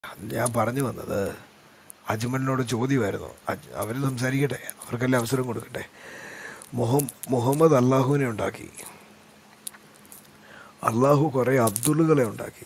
ഞാൻ പറഞ്ഞു വന്നത് അജ്മലിനോട് ചോദ്യമായിരുന്നു അവർ സംസാരിക്കട്ടെ അവർക്കെല്ലാം അവസരം കൊടുക്കട്ടെ മുഹം മുഹമ്മദ് അള്ളാഹുവിനെ ഉണ്ടാക്കി അള്ളാഹു കുറേ അബ്ദുളുകളെ ഉണ്ടാക്കി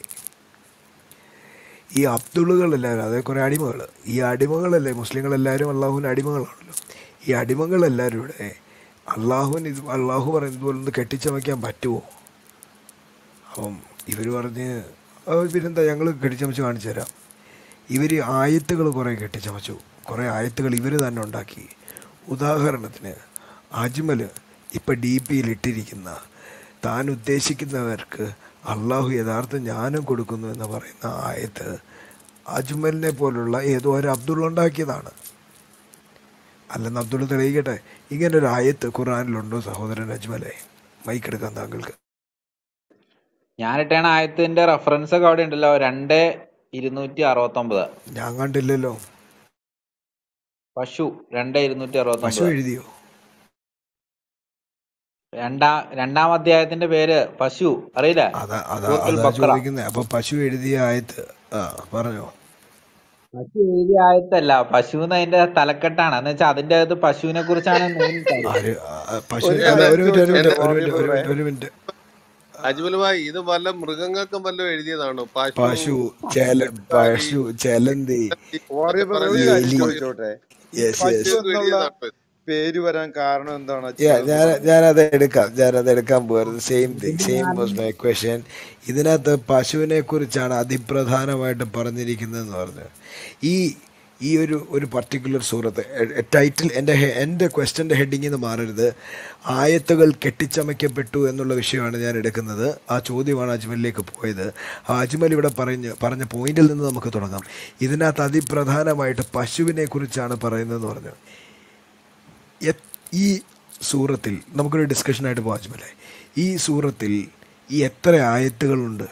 ഈ അബ്ദുളുകളെല്ലാവരും അതായത് കുറേ അടിമകൾ ഈ അടിമകളല്ലേ മുസ്ലിങ്ങളെല്ലാവരും അള്ളാഹുവിൻ്റെ അടിമകളാണല്ലോ ഈ അടിമകളെല്ലാവരും ഇവിടെ അള്ളാഹുവിന് ഇത് അള്ളാഹു പറയുന്നത് പോലെ ഒന്ന് കെട്ടിച്ചമയ്ക്കാൻ പറ്റുമോ അപ്പം ഇവർ പറഞ്ഞ് "ആ, പിന്നെന്താ ഞങ്ങൾ കെട്ടിച്ചമച്ച് കാണിച്ചു തരാം ഇവർ ആയത്തുകൾ കുറേ കെട്ടിച്ചമച്ചു കുറേ ആയത്തുകൾ ഇവർ തന്നെ ഉണ്ടാക്കി ഉദാഹരണത്തിന് അജ്മൽ ഇപ്പം ഡി പിയിൽ ഇട്ടിരിക്കുന്ന താൻ ഉദ്ദേശിക്കുന്നവർക്ക് അള്ളാഹു യഥാർത്ഥ ജ്ഞാനം കൊടുക്കുന്നു എന്ന് പറയുന്ന ആയത്ത് അജ്മലിനെ പോലുള്ള ഏതോ ഒരു അബ്ദുൾ ഉണ്ടാക്കിയതാണ് അല്ലെന്ന് അബ്ദുൾ തെളിയിക്കട്ടെ ഇങ്ങനെ ഒരു ആയത്ത് ഖുറാനിലുണ്ടോ സഹോദരൻ അജ്മലെ മൈക്കെടുക്കാൻ താങ്കൾക്ക് ഞാനിട്ടാണ് ആയത്തിന്റെ റെഫറൻസ് ഒക്കെ അവിടെ ഉണ്ടല്ലോ രണ്ട് ഇരുന്നൂറ്റി അറുപത്തി ഒമ്പത് ഞാൻ കണ്ടില്ലല്ലോ പശു രണ്ട് ഇരുന്നൂറ്റി അറുപത്തി പശു ഒമ്പത് എഴുതിയോ രണ്ടാം രണ്ടാം അധ്യായത്തിന്റെ പേര് പശു അറിയില്ല അതാ അതാ സൂറത്തുൽ അതാ ബക്കറ ചോദിക്കുന്നത് അപ്പൊ പശു എഴുതിയ ആയത്ത് ആ പറഞ്ഞോ പശു എഴുതിയ ആയത്തല്ല പശു അതിന്റെ തലക്കെട്ടാണ് എന്ന് വെച്ചാൽ അതിന്റെ അകത്ത് പശുവിനെ കുറിച്ചാണ് മെയിൻ കാര്യം ആര് ആ, പശു ഒരു അല്ല കാര്യം ഒരു മിനിറ്റ് ഒരു ചോദിച്ചോട്ടെ മിനിറ്റ് ഒരു മോർണിംഗ് മിനിറ്റ് ഒരു ബ്രദറെ മിനിറ്റ് ഒരു മിനിറ്റ് അജ്മൽ ഭായ് ഇത് വല്ല മൃഗങ്ങൾക്കും വല്ലതും എഴുതിയതാണോ പശു പശു ചെല എരുത്താടി പശു ചെലന്തി വാറിയ ബ്രദർ ഒരു പറഞ്ഞ കാര്യം എലി ചോദിച്ചോട്ടെ ഈ യെസ് പശു യെസ് പശുവൊക്കെ എന്നുള്ള എഴുതിയതാണോ ഇത്? പേര് വരാൻ കാരണം എന്താണ് Yeah, അച്ഛൻ ഞാൻ അതൊന്ന് ഞാനത് എടുക്കാം ഞാനത് എടുക്കാൻ പോയത് same thing same was my question ഇതിനകത്ത് പശുവിനെ കുറിച്ചാണ് അതിപ്രധാനമായിട്ട് പറഞ്ഞിരിക്കുന്നതെന്ന് പറഞ്ഞു ഈ ഈ ഒരു ഒരു പർട്ടിക്കുലർ സൂറത്ത് ടൈറ്റിൽ എൻ്റെ ഹെ- എൻ്റെ ക്വസ്റ്റ്യൻ്റെ ഹെഡിങ്ങിൽ നിന്ന് മാറരുത് ആയത്തുകൾ കെട്ടിച്ചമയ്ക്കപ്പെട്ടു എന്നുള്ള വിഷയമാണ് ഞാൻ എടുക്കുന്നത് ആ ചോദ്യമാണ് അജ്മലിലേക്ക് പോയത് ആ അജ്മൽ ഇവിടെ പറഞ്ഞ് പറഞ്ഞ പോയിന്റിൽ നിന്ന് നമുക്ക് തുടങ്ങാം ഇതിനകത്ത് അതിപ്രധാനമായിട്ട് പശുവിനെ കുറിച്ചാണ് പറയുന്നതെന്ന് പറഞ്ഞു എ- ഈ സൂറത്തിൽ നമുക്കൊരു ഡിസ്കഷനായിട്ട് പോകാം അജ്മലെ ഈ സൂറത്തിൽ ഈ എത്ര ആയത്തുകളുണ്ട്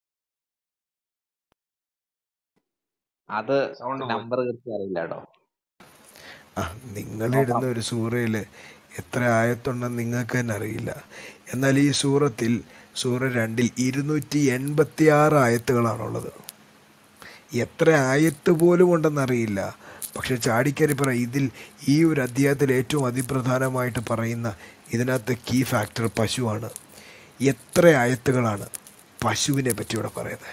അത് സൗണ്ട് പോയി നമ്പർ കൃത്യം അറിയില്ല കേട്ടോ ആ നിങ്ങളിടുന്ന ഒരു സൂറയിൽ എത്ര ആയത്തുണ്ടെന്ന് നിങ്ങൾക്ക് തന്നെ അറിയില്ല എന്നാൽ ഈ സൂറത്തിൽ സൂറ രണ്ടിൽ ഇരുന്നൂറ്റി എൺപത്തി ആറ് ആയത്തുകളാണുള്ളത് എത്ര ആയത്ത് പോലും ഉണ്ടെന്നറിയില്ല പക്ഷെ ചാടിക്കരി പറ ഇതിൽ ഈ ഒരു അധ്യായത്തിൽ ഏറ്റവും അതിപ്രധാനമായിട്ട് പറയുന്ന ഇതിനകത്ത് കീ ഫാക്ടർ പശുവാണ് എത്ര ആയത്തുകളാണ് പശുവിനെ പറ്റി ഇവിടെ പറയുന്നത്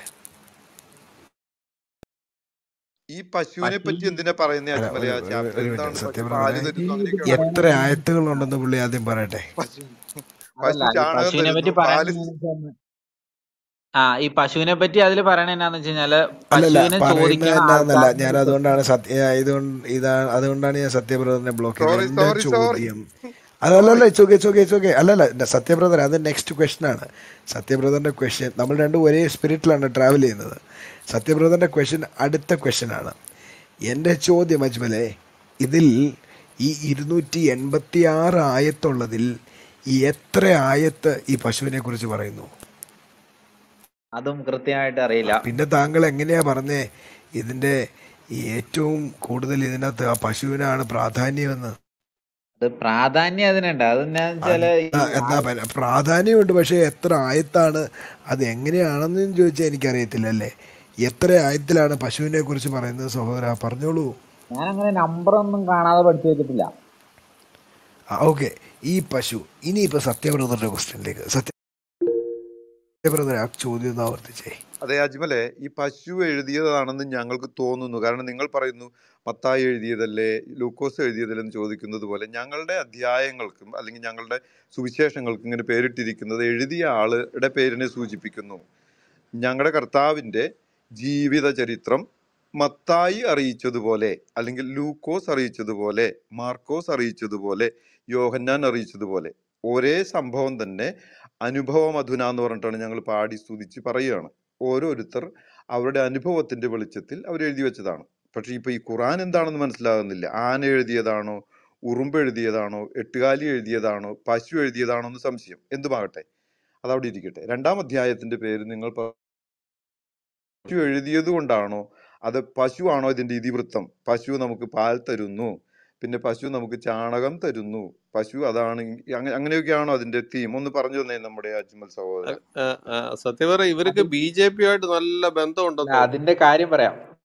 ഈ പശുവിനെ പശു പറ്റി എന്തിനാ പറയുന്നേ അല്ല അജ്മലെ ഒരു ആ ഒരു ചാപ്റ്റർ ഒരു എന്താണ് മിനിറ്റ് പശു സത്യം പാല് പറഞ്ഞേ തരുന്നു പശുവിനെ പറ്റി അങ്ങനെയൊക്കെയാണോ എത്ര ആയത്തുകളുണ്ടെന്ന് പുള്ളി ആദ്യം പറയട്ടെ പശു അതല്ല പശു ഈ ചാണകം പശുവിനെ പറ്റി തരുന്നു പാല് പറയണെന്ന് ആ ഈ പശുവിനെ പറ്റി അതിൽ പറയണ എന്നാന്ന് വെച്ച് കഴിഞ്ഞാല് അല്ലല്ല പശുവിനെ പറയുന്നത് ചോദിക്കണ എന്നാന്നല്ല ആൾക്കാരുടെ ഞാൻ അതുകൊണ്ടാണ് സത്യ ഇതുകൊണ്ട് ഇതാണ് അതുകൊണ്ടാണ് ഞാൻ സത്യബ്രദറിനെ ബ്ലോക്ക് ചെയ്തത് സോറി എൻ്റെ സോറി സോറി ചോദ്യം അതല്ലല്ല it's okay it's okay it's okay അല്ലല്ല സത്യബ്രദർ അത് നെക്സ്റ്റ് ക്വസ്റ്റൻ ആണ് സത്യബ്രദറിന്റെ ക്വസ്റ്റ്യൻ നമ്മൾ രണ്ടും ഒരേ സ്പിരിറ്റിലാണ് ട്രാവൽ ചെയ്യുന്നത് സത്യബ്രദറിന്റെ ക്വസ്റ്റ്യൻ അടുത്ത ക്വസ്റ്റ്യൻ ആണ് എൻ്റെ ചോദ്യം അജ്മലെ ഇതിൽ ഈ ഇരുന്നൂറ്റി എൺപത്തി ആറ് ആയത്തുള്ളതിൽ ഈ എത്ര ആയത്ത് ഈ പശുവിനെ കുറിച്ച് പറയുന്നു അതും കൃത്യമായിട്ട് അറിയില്ല പിന്നെ താങ്കൾ എങ്ങനെയാ പറഞ്ഞേ ഇതിന്റെ ഈ ഏറ്റവും കൂടുതൽ ഇതിനകത്ത് ആ പശുവിനാണ് പ്രാധാന്യമെന്ന് അത് പ്രാധാന്യം അതിനുണ്ട് അതെന്നാ വെച്ചാല് ഈ എന്താ എന്താ പ- പ്രാധാന്യമുണ്ട് പക്ഷെ എത്ര ആയത്താണ് അത് എങ്ങനെയാണെന്ന് ചോദിച്ചാൽ എനിക്കറിയത്തില്ല അല്ലേ എത്ര ആയത്തിലാണ് പശുവിനെ കുറിച്ച് പറയുന്നത് സഹോദര പറഞ്ഞോളൂ ഞാൻ അങ്ങനെ നമ്പർ ഒന്നും കാണാതെ പഠിച്ചു വെച്ചിട്ടില്ല ആ ഓക്കെ ഈ പശു ഇനിയിപ്പോ സത്യബ്രദറുടെ ക്വസ്റ്റ്യനിലേക്ക് സത്യബ്രദർ ആ ചോദ്യം ഒന്ന് ആവർത്തിച്ചേ അതെ അജ്മലെ ഈ പശു എഴുതിയതാണെന്ന് ഞങ്ങൾക്ക് തോന്നുന്നു കാരണം നിങ്ങൾ പറയുന്നു മത്തായി എഴുതിയതല്ലേ ലൂക്കോസ് എഴുതിയതല്ലേ എന്ന് ചോദിക്കുന്നത് പോലെ ഞങ്ങളുടെ അധ്യായങ്ങൾക്കും അല്ലെങ്കിൽ ഞങ്ങളുടെ സുവിശേഷങ്ങൾക്കും ഇങ്ങനെ പേരിട്ടിരിക്കുന്നത് എഴുതിയ ആളുടെ പേരിനെ സൂചിപ്പിക്കുന്നു ഞങ്ങളുടെ കർത്താവിൻ്റെ ജീവിത ചരിത്രം മത്തായി അറിയിച്ചതുപോലെ അല്ലെങ്കിൽ ലൂക്കോസ് അറിയിച്ചതുപോലെ മാർക്കോസ് അറിയിച്ചതുപോലെ യോഹന്നാൻ അറിയിച്ചതുപോലെ ഒരേ സംഭവം തന്നെ അനുഭവം അധുന എന്ന് പറഞ്ഞിട്ടാണ് ഞങ്ങൾ പാടി സ്തുതിച്ച് പറയുകയാണ് ഓരോരുത്തർ അവരുടെ അനുഭവത്തിന്റെ വെളിച്ചത്തിൽ അവർ എഴുതി വെച്ചതാണ് പക്ഷെ ഇപ്പൊ ഈ ഖുറാൻ എന്താണെന്ന് മനസ്സിലാകുന്നില്ല ആന എഴുതിയതാണോ ഉറുമ്പ് എഴുതിയതാണോ എട്ടുകാലി എഴുതിയതാണോ പശു എഴുതിയതാണോ എന്ന് സംശയം എന്തുമാകട്ടെ അതവിടെ ഇരിക്കട്ടെ രണ്ടാം അധ്യായത്തിന്റെ പേര് നിങ്ങൾ പ- പശു എഴുതിയത് കൊണ്ടാണോ അത് പശു ആണോ ഇതിന്റെ ഇതിവൃത്തം പശു നമുക്ക് പാൽ തരുന്നു പിന്നെ പശു നമുക്ക് ചാണകം തരുന്നു പശു അതാണ് ഇ- അങ്ങ- അങ്ങനെയൊക്കെയാണോ അതിന്റെ തീം ഒന്ന് പറഞ്ഞു തന്നെ നമ്മുടെ അജ്മൽ സഹോദരൻ സത്യം പറഞ്ഞ ഇവർക്ക് ബി ജെ പി ആയിട്ട് നല്ല ബന്ധമുണ്ടെന്ന് അല്ല, തോന്നുന്നു അതിന്റെ കാര്യം പറയാം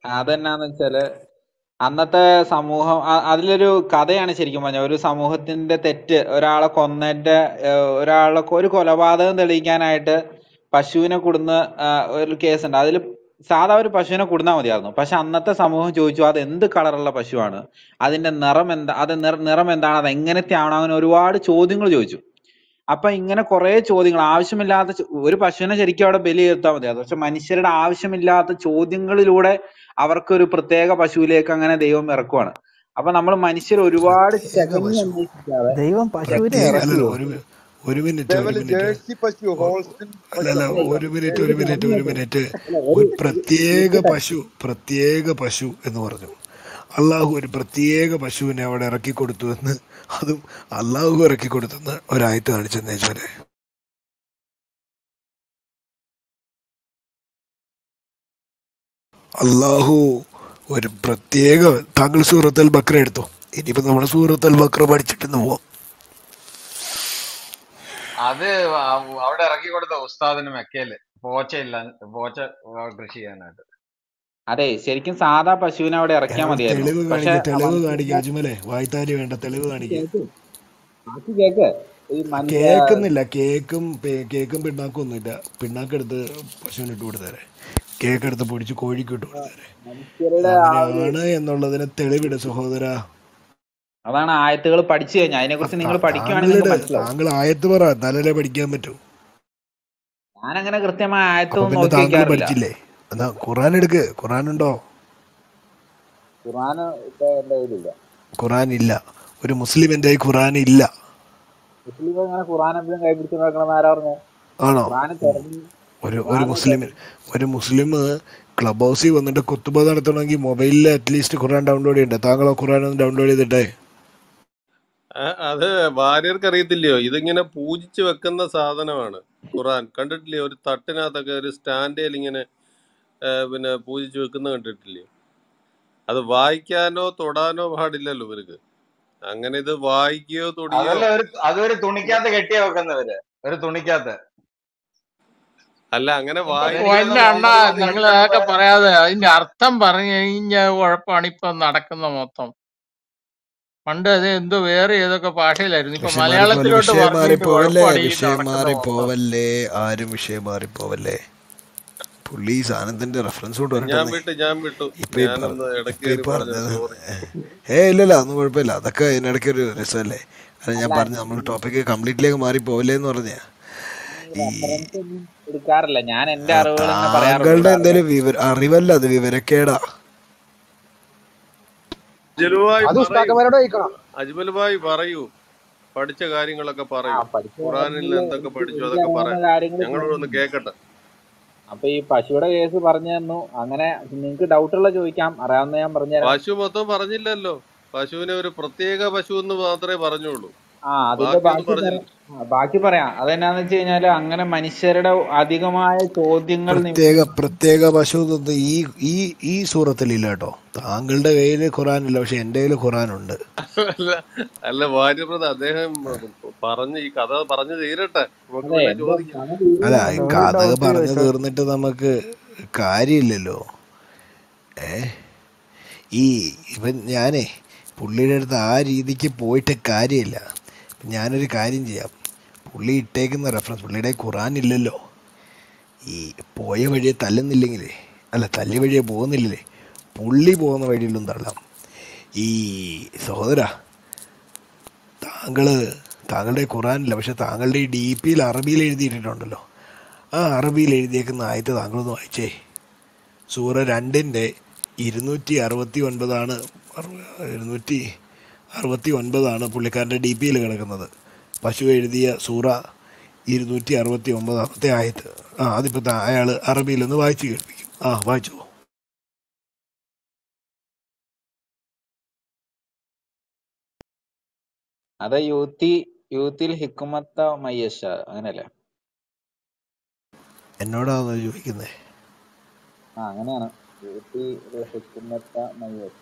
അതെന്നാന്ന് വെച്ചാല് അന്നത്തെ സമൂഹം അ- അതിലൊരു കഥയാണ് ശരിക്കും പറഞ്ഞ ഒരു സമൂഹത്തിന്റെ തെറ്റ് ഒരാളെ കൊന്നതിന്റെ ഏഹ്, ഒരാളെ കൊ- ഒരു കൊലപാതകം തെളിയിക്കാനായിട്ട് പശുവിനെ കൊടുന്ന് ഒരു കേസുണ്ട് അതിൽ സാധാ ഒരു പശുവിനെ കൊടുന്നാൽ മതിയായിരുന്നു പക്ഷെ അന്നത്തെ സമൂഹം ചോദിച്ചു അത് എന്ത് കളറുള്ള പശുവാണ് അതിന്റെ നിറം എന്താ അത് നിറ- നിറം എന്താണ് അത് എങ്ങനത്തെ ആവണം അങ്ങനെ ഒരുപാട് ചോദ്യങ്ങൾ ചോദിച്ചു അപ്പൊ ഇങ്ങനെ കുറെ ചോദ്യങ്ങൾ ആവശ്യമില്ലാത്ത ചോ- ഒരു പശുവിനെ ശരിക്കും അവിടെ ബലി തീർത്താൽ മതിയായിരുന്നു പക്ഷെ മനുഷ്യരുടെ ആവശ്യമില്ലാത്ത ചോദ്യങ്ങളിലൂടെ അവർക്ക് ഒരു പ്രത്യേക പശുവിലേക്ക് അങ്ങനെ ദൈവം ഇറക്കുവാണ് അപ്പൊ നമ്മൾ മനുഷ്യർ ഒരുപാട് പ്രത്യേക ചെകഞ്ഞ് പശു അന്വേഷിക്കാതെ ദൈവം പശുവിനെ പ്രത്യേക അല്ലല്ല ഇറക്കിയോ ഒരു മി- ഒരു മിനിറ്റ് ഒരു ഇതേപോലെ മിനിറ്റ് ജേഴ്സി പശു ഒ- ഹോൾസ്റ്റൻ അല്ലല്ല പശു ഒരു മിനിറ്റ് ഒരു മിനിറ്റ് ഒരു മിനിറ്റ് അല്ല ഒരു ഒരു പ്രത്യേക പശു പ്രത്യേക പശു എന്ന് പറഞ്ഞു അള്ളാഹു ഒരു പ്രത്യേക പശുവിനെ അവിടെ ഇറക്കി കൊടുത്തു എന്ന് അതും അള്ളാഹു ഇറക്കി കൊടുത്തെന്ന് ഒരായത്ത് കാണിച്ചെന്ന് വെച്ചാല് അള്ളാഹു ഒരു പ്രത്യേക താങ്കൾ സൂറത്തൽ ബക്ര എടുത്തോ ഇനിയിപ്പോ നമ്മുടെ സൂറത്തൽ ബക്ര പഠിച്ചിട്ട് പോവാം അത് ആ- അവിടെ ഇറക്കി കൊടുത്ത ഉസ്താദിന് മെക്കയില് പോച്ചയില്ല പോച്ച ആ, കൃഷി ചെയ്യാനായിട്ട് അതെ ശരിക്കും സാധാ പശുവിനെ അവിടെ ഇറക്കിയാൽ എടാ മതിയായിരുന്നു തെളിവ് പക്ഷെ കാണിക്ക തെളിവ് കാണിക്ക മനുഷ്യരുടെ അജ്മലെ വായ്ത്താരി വേണ്ട തെളിവ് കാണിക്ക കേക്ക് ബാക്കി കേക്ക് ഈ മനുഷ്യ കേക്കുന്നില്ല കേക്കും പേ- കേക്കും പിണ്ണാക്കും ഒന്നുമില്ല പിണ്ണാക്കെടുത്ത് പശുവിന് ഇട്ട് കൊടുത്തേരെ കേക്ക് എടുത്ത് പൊടിച്ച് കോഴിക്ക് ഇട്ട് കൊടുത്തേരെ മനുഷ്യരുടെ ആ ഒരു അങ്ങനെയാണ് എന്നുള്ളതിന് തെളിവിട് സഹോദര അതാണ് ആയത്തുകൾ പഠിച്ചു കഴിഞ്ഞാൽ അതിനെ കുറിച്ച് നിങ്ങൾ പഠിക്കുവാണെങ്കിൽ നിങ്ങൾക്ക് താങ്കളുടെ മനസ്സിലാവും താങ്കൾ ആയത്ത് പറ എന്നാലല്ലേ പഠിക്കാൻ പറ്റൂ ഞാൻ അങ്ങനെ കൃത്യമായ അപ്പൊ ആയത്തൊന്നും പിന്നെ നോക്കി താങ്കൾ വെക്കാറില്ല പഠിച്ചില്ലേ എന്നാ ഖുറാൻ എടുക്ക് ഖുറാൻ ഉണ്ടോ ഖുർആന് ഇപ്പൊ എന്റെ കയ്യിലില്ല ഖുറാൻ ഇല്ല ഒരു മുസ്ലിമിന്റെ ഖുറാൻ ഇല്ല മുസ്ലിം അങ്ങനെ ഖുർആൻ എപ്പോഴും കൈ പിടിച്ച് നടക്കണമെന്ന് ആരാ പറഞ്ഞു ആണോ ഖുർആന് തെരഞ്ഞു ഒരു ഒരു ഖുർആന് മുസ്ലിം ഒരു മുസ്ലിം ക്ലബ് ഹൗസിൽ വന്നിട്ട് കുത്തുബ നടത്തണമെങ്കിൽ മൊബൈലിൽ അറ്റ്ലീസ്റ്റ് ഖുറാൻ ഡൗൺലോഡ് ചെയ്യണ്ടേ താങ്കളോ ഖുറാൻ ഒന്ന് ഡൗൺലോഡ് ചെയ്തിട്ടേ ആ, അത് ഭാര്യർക്ക് അറിയത്തില്ലയോ ഇതിങ്ങനെ പൂജിച്ച് വെക്കുന്ന സാധനമാണ് ഖുറാൻ കണ്ടിട്ടില്ലയോ ഒരു തട്ടിനകത്തൊക്കെ ഒരു സ്റ്റാൻഡേൽ ഇങ്ങനെ ആ, പിന്നെ പൂജിച്ച് വെക്കുന്ന കണ്ടിട്ടില്ലയോ അത് വായിക്കാനോ തൊടാനോ പാടില്ലല്ലോ ഇവർക്ക് അങ്ങനെ ഇത് വായിക്കുകയോ തൊടുകയോ അതല്ല ഒരു അതൊരു തുണിക്കകത്ത് കെട്ടിയ വെക്കുന്നവര് ഒരു തുണിക്കകത്ത് അല്ല അങ്ങനെ എന്റെ വായിക്കുകയോ പൊന്ന് പൊന്ന അണ്ണ മുഹമ്മദ് നിങ്ങൾ പഠിച്ചത് അതൊക്കെ പോലെ പറയാതെ അതിന്റെ അർത്ഥം പറഞ്ഞു കഴിഞ്ഞാൽ കുഴപ്പമാണ് ഇപ്പൊ നടക്കുന്ന മൊത്തം പണ്ട് അത് എന്തോ വേറെ ഏതൊക്കെ ഭാഷയിലായിരുന്നു ഇപ്പൊ വിഷയം മാറിപ്പോവല്ലേ മലയാളത്തിലോട്ട് വിഷയം പറഞ്ഞിട്ട് മാറിപ്പോവല്ലേ കുഴപ്പമാണ് ഈ വിഷയം നടക്കുന്ന മൊത്തം മാറിപ്പോവല്ലേ ആരും വിഷയം മാറിപ്പോവല്ലേ പുള്ളി ഈ സാധനത്തിന്റെ റെഫറൻസ് കൊണ്ട് ഞാൻ വരട്ടെന്നേ വിട്ടു ഞാൻ വിട്ടു ഇപ്പൊ ഈ പറഞ്ഞ ഞാനൊന്ന് ഇടയ്ക്ക് ഇപ്പൊ ഈ കയറി പറഞ്ഞത് പറഞ്ഞത് സോറി ഏ ഇല്ലല്ല ഒന്നും കുഴപ്പമില്ല അതൊക്കെ ഇതിനിടയ്ക്ക് ഒരു രസമല്ലേ അത് ഞാൻ അല്ല പറഞ്ഞു നമ്മൾ ടോപ്പിക്ക് കംപ്ലീറ്റ്ലേക്ക് മാറിപ്പോവല്ലേ എന്ന് പറഞ്ഞ ഈ റെഫറൻസ് ഒന്നും എടുക്കാറില്ല ഞാൻ എന്റെ ആ, അറിവുകൾ തന്നെ പറയാറുള്ളൂ താങ്കളുടെ അല്ലാതെ എന്തേലും വിവര അറിവല്ല അത് വിവരക്കേടാ അജ്മലുഭായ് അത് പറയൂ ഉസ്താക്കന്മാരോട് ചോദിക്കണം അജ്മലുഭായ് പറയൂ പഠിച്ച കാര്യങ്ങളൊക്കെ ആ പറയൂ പഠിച്ചു ഖുറാനിൽ പറഞ്ഞതില് എന്തൊക്കെ എനിക്ക് പഠിച്ചു എനിക്ക് അതൊക്കെ പറ അറിയാവുന്ന കാര്യങ്ങൾ ഞങ്ങളോട് ഒന്ന് കേക്കട്ടെ അപ്പൊ ഈ പശുവിടെ കേസ് പറഞ്ഞു തന്നു അങ്ങനെ നിങ്ങൾക്ക് ഡൗട്ടുള്ള ചോദിക്കാം അറിയാവുന്ന ഞാൻ പറഞ്ഞുതരാം പശു മൊത്തം പറഞ്ഞില്ലല്ലോ പശുവിനെ ഒരു പ്രത്യേക പശു എന്ന് മാത്രമേ പറഞ്ഞുള്ളൂ ആ അതിന്റെ ബാക്കിയൊന്നും ബാക്കി പറഞ്ഞില്ല പറയാം ആ, ബാക്കി പറയാം അതെന്നാന്ന് വെച്ച് കഴിഞ്ഞാല് അങ്ങനെ മനുഷ്യരുടെ അധികമായ ചോദ്യങ്ങൾ പ്രത്യേക നിമിത്തം പ്രത്യേക പശു എന്നൊന്നും ഈ ഈ ഈ സൂറത്തിലില്ല കേട്ടോ താങ്കളുടെ കയ്യിൽ ഖുറാനില്ല പക്ഷെ എൻ്റെ കയ്യിൽ ഖുറാനുണ്ട് അല്ല അല്ല ഭാര്യപ്രത അദ്ദേഹം പറഞ്ഞ് ഈ കഥ പറഞ്ഞു തീരട്ടെ നമുക്ക് അതെ പിന്നെ എന്റെ ചോദിക്കാം കഥ തീരുന്നില്ല അല്ല ഈ ഒരു കഥ ഡൗട്ട് പറഞ്ഞു ചോദിച്ചോ തീർന്നിട്ട് നമുക്ക് കാര്യമില്ലല്ലോ ഏ ഈ ഇവൻ ഞാനേ പുള്ളിയുടെ അടുത്ത് ആ രീതിക്ക് പോയിട്ട് കാര്യമില്ല ഞാനൊരു കാര്യം ചെയ്യാം പുള്ളി ഇട്ടേക്കുന്ന റെഫറൻസ് പുള്ളിയുടെ ഖുറാൻ ഇല്ലല്ലോ ഈ പോയ വഴിയെ തല്ലുന്നില്ലെങ്കിലേ അല്ല തല്ലിയ വഴിയെ പോകുന്നില്ലേ പുള്ളി പോകുന്ന വഴിയിലും തള്ളാം ഈ സഹോദര താങ്കൾ താങ്കളുടെ ഖുറാനില്ല പക്ഷെ താങ്കളുടെ ഈ ഡി പിയിൽ അറബിയിൽ എഴുതിയിട്ടുണ്ടല്ലോ ആ അറബിയിൽ എഴുതിയേക്കുന്ന ആയത്ത് താങ്കളൊന്ന് വായിച്ചേ സൂറ രണ്ടിൻ്റെ ഇരുന്നൂറ്റി അറുപത്തി ഒൻപതാണ് അറു- ഇരുന്നൂറ്റി അറുപത്തി ഒൻപതാണ് പുള്ളിക്കാരൻ്റെ ഡി പിയിൽ കിടക്കുന്നത് പശു എഴുതിയ സൂറ ഇരുന്നൂറ്റി അറുപത്തി ഒമ്പതാമത്തെ ആയത്ത് ആ അതിപ്പോൾ അയാൾ അറബിയിലൊന്ന് വായിച്ച് കേൾപ്പിക്കും ആ വായിച്ചു അത് യൂത്തി യൂത്തിൽ ഹിക്കുമത്ത മയ്യഷ അങ്ങനെയല്ലേ എന്നോടാണോ ചോദിക്കുന്നത് ആ അങ്ങനെയാണ് യൂത്തി ഹിക്കുമത്ത മയ്യഷ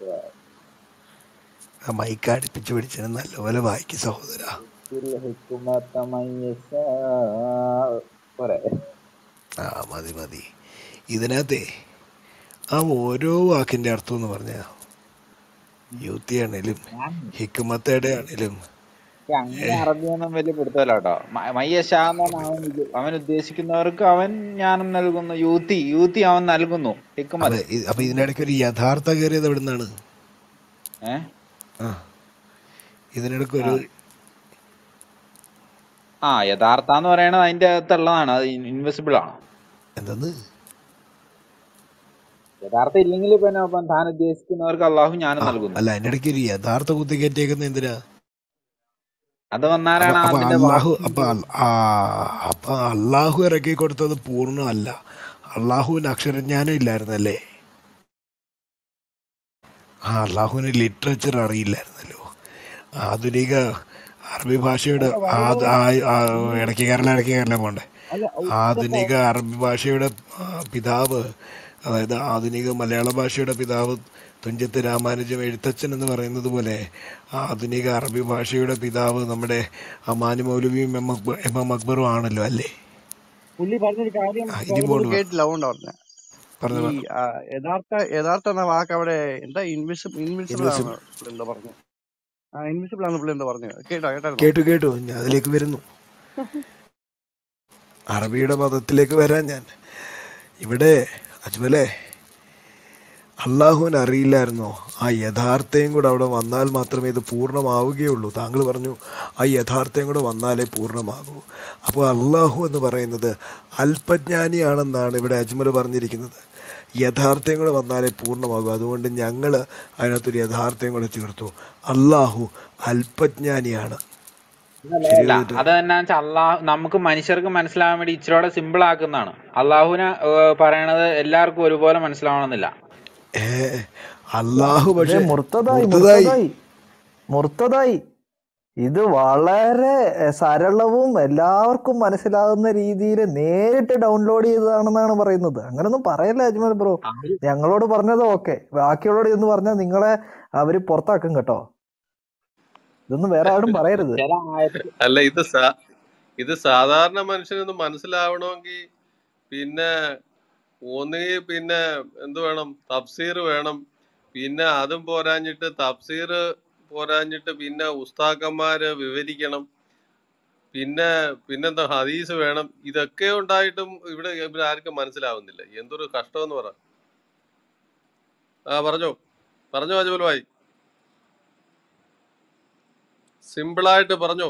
ആ മൈക്ക് അടുപ്പിച്ച് പിടിച്ചതിന് നല്ലപോലെ വായിക്കും സഹോദര യൂത്തിൽ ഹിക്കുമത്ത മയ്യഷ പോരെ ആ മതി മതി ഇതിനകത്തെ ആ ഓരോ വാക്കിന്റെ അർത്ഥം എന്ന് പറഞ്ഞ യുക്തിയാണേലും ഞാൻ ഹിക്കുമത്തയുടെ ആണേലും എനിക്ക് അങ്ങനെ അറബിയൊന്നും വലിയ പിടുത്തമല്ല കേട്ടോ മ- മയ്യശ എന്ന് പറഞ്ഞാൽ അവൻ ഇത് അവൻ ഉദ്ദേശിക്കുന്നവർക്ക് അവൻ ജ്ഞാനം നൽകുന്നു യൂത്തി യൂത്തി അവൻ നൽകുന്നു അതെ ഹിക്കുമത്ത് ഇ- അപ്പൊ ഇതിനിടയ്ക്ക് ഒരു യഥാർത്ഥ കയറിയത് എവിടെ നിന്നാണ് ഏഹ് ആ ഇതിനിടയ്ക്ക് ആ ഒരു ആ യഥാർത്ഥ എന്ന് പറയണത് അതിന്റെ അകത്തുള്ളതാണ് അത് ഇൻവിസിബിൾ ആണ് എന്തെന്ന് യഥാർത്ഥം ഇല്ലെങ്കിൽ പിന്നെ ഇപ്പം താൻ ഉദ്ദേശിക്കുന്നവർക്ക് അള്ളാഹു ജ്ഞാനം ആ നൽകുന്നു അല്ല അതിനിടയ്ക്ക് ഒരു യഥാർത്ഥ കുത്തിക്കയറ്റേക്കുന്ന എന്തിനാ അത് അപ്പൊ വന്നാലാണ് അപ്പൊ അതിന്റെ അള്ളാഹു ബാക്കി അപ്പൊ അൽ- ആ അപ്പൊ അള്ളാഹു ഇറക്കി കൊടുത്തത് പൂർണ്ണമല്ല അള്ളാഹുവിന് അക്ഷരജ്ഞാനം ഇല്ലായിരുന്നല്ലേ ആ അള്ളാഹുവിന് ലിറ്ററേച്ചർ അറിയില്ലായിരുന്നല്ലോ ആധുനിക അറബി ഭാഷയുടെ ആ- ആ- ആ- ഇടയ്ക്ക് കയറല ഇടയ്ക്ക് കയറല പോണ്ടേ അല്ല ആധുനിക അറബി ഭാഷയുടെ ആ, പിതാവ് അതായത് ആധുനിക മലയാള ഭാഷയുടെ പിതാവ് തുഞ്ചത്ത് രാമാനുജം എഴുത്തച്ഛൻ എന്ന് പറയുന്നത് പോലെ ആധുനിക അറബി ഭാഷയുടെ പിതാവ് നമ്മുടെ അമാനി മൗലവിയും എം അക്ബർ എം എം അക്ബറും ആണല്ലോ അല്ലേ പുള്ളി പറഞ്ഞൊരു കാര്യം ആ, ഇനി കാര്യം പോണ് നമ്മൾ കേട്ടില്ല അതുകൊണ്ടാ പറഞ്ഞ ഈ പറഞ്ഞു ആ, യഥാർത്ഥ യഥാർത്ഥ എന്ന വാക്ക് അവിടെ എന്താ ഇൻവിസിബിൾ ഇൻവിസിബിൾ ആണ് ഇൻവെസിബിൾ പുള്ളി എന്താ പറഞ്ഞു ആ ഇൻവിസിബിൾ ആണ് പുള്ളി എന്താ പറഞ്ഞു കേട്ടോ കേട്ടായിരുന്നോ കേട്ടു കേട്ടു ഞാൻ അതിലേക്ക് വരുന്നു അറബിയുടെ മതത്തിലേക്ക് വരാൻ ഞാൻ ഇവിടെ അജ്മലെ അള്ളാഹുവിന് അറിയില്ലായിരുന്നോ ആ യഥാർത്ഥയും കൂടെ അവിടെ വന്നാൽ മാത്രമേ ഇത് പൂർണ്ണമാവുകയുള്ളൂ താങ്കൾ പറഞ്ഞു ആ യഥാർത്ഥയും കൂടെ വന്നാലേ പൂർണ്ണമാകൂ അപ്പോൾ അള്ളാഹു എന്ന് പറയുന്നത് അല്പജ്ഞാനിയാണെന്നാണ് ഇവിടെ അജ്മൽ പറഞ്ഞിരിക്കുന്നത് യഥാർത്ഥയും കൂടെ വന്നാലേ പൂർണ്ണമാകൂ അതുകൊണ്ട് ഞങ്ങൾ അതിനകത്തൊരു യഥാർത്ഥയും കൂടെ ചേർത്തു അള്ളാഹു അല്പജ്ഞാനിയാണ് അല്ല ശരി അല്ല തെറ്റ് അത് എന്നാ വെച്ചാൽ അള്ളാഹു നമുക്ക് മനുഷ്യർക്ക് മനസ്സിലാവാൻ വേണ്ടി ഇച്ചിരി സിമ്പിൾ ആക്കുന്നതാണ് അള്ളാഹുവിനെ ഏഹ്, പറയണത് എല്ലാവർക്കും ഒരുപോലെ മനസ്സിലാവണമെന്നില്ല ഏ അള്ളാഹു ദേ പക്ഷെ മുർത്തതായി മുർത്തതായി മുർത്തതായി മുർത്തതായി ഇത് വളരെ എ, സരളവും എല്ലാവർക്കും മനസ്സിലാകുന്ന രീതിയിൽ നേരിട്ട് ഡൗൺലോഡ് ചെയ്തതാണെന്നാണ് പറയുന്നത് അങ്ങനൊന്നും പറയല്ല അജ്മൽ ബ്രോ അവര് ഞങ്ങളോട് പറഞ്ഞത് ഓക്കെ ബാക്കിയുള്ളവരോട് എന്ന് പറഞ്ഞാൽ നിങ്ങളെ അവര് പുറത്താക്കും കേട്ടോ ഇതൊന്നും വേറെ ആരും പറയരുത് ചില ആയത്ത് അല്ല ഇത് സാ- ഇത് സാധാരണ മനുഷ്യനൊന്ന് മനസ്സിലാവണമെങ്കിൽ പിന്നെ ഒന്നുകിൽ പിന്നെ എന്ത് വേണം തഫ്സീർ വേണം പിന്നെ അതും പോരാഞ്ഞിട്ട് തഫ്സീർ പോരാഞ്ഞിട്ട് പിന്നെ ഉസ്താക്കന്മാര് വിവരിക്കണം പിന്നെ പിന്നെന്താ ഹദീസ് വേണം ഇതൊക്കെ ഉണ്ടായിട്ടും ഇവിടെ ഇവിടെ ആർക്കും മനസ്സിലാവുന്നില്ല എന്തൊരു കഷ്ടമെന്ന് പറ ആ പറഞ്ഞോ പറഞ്ഞോ അജുബൽ ഭായി സിമ്പിളായിട്ട് പറഞ്ഞോ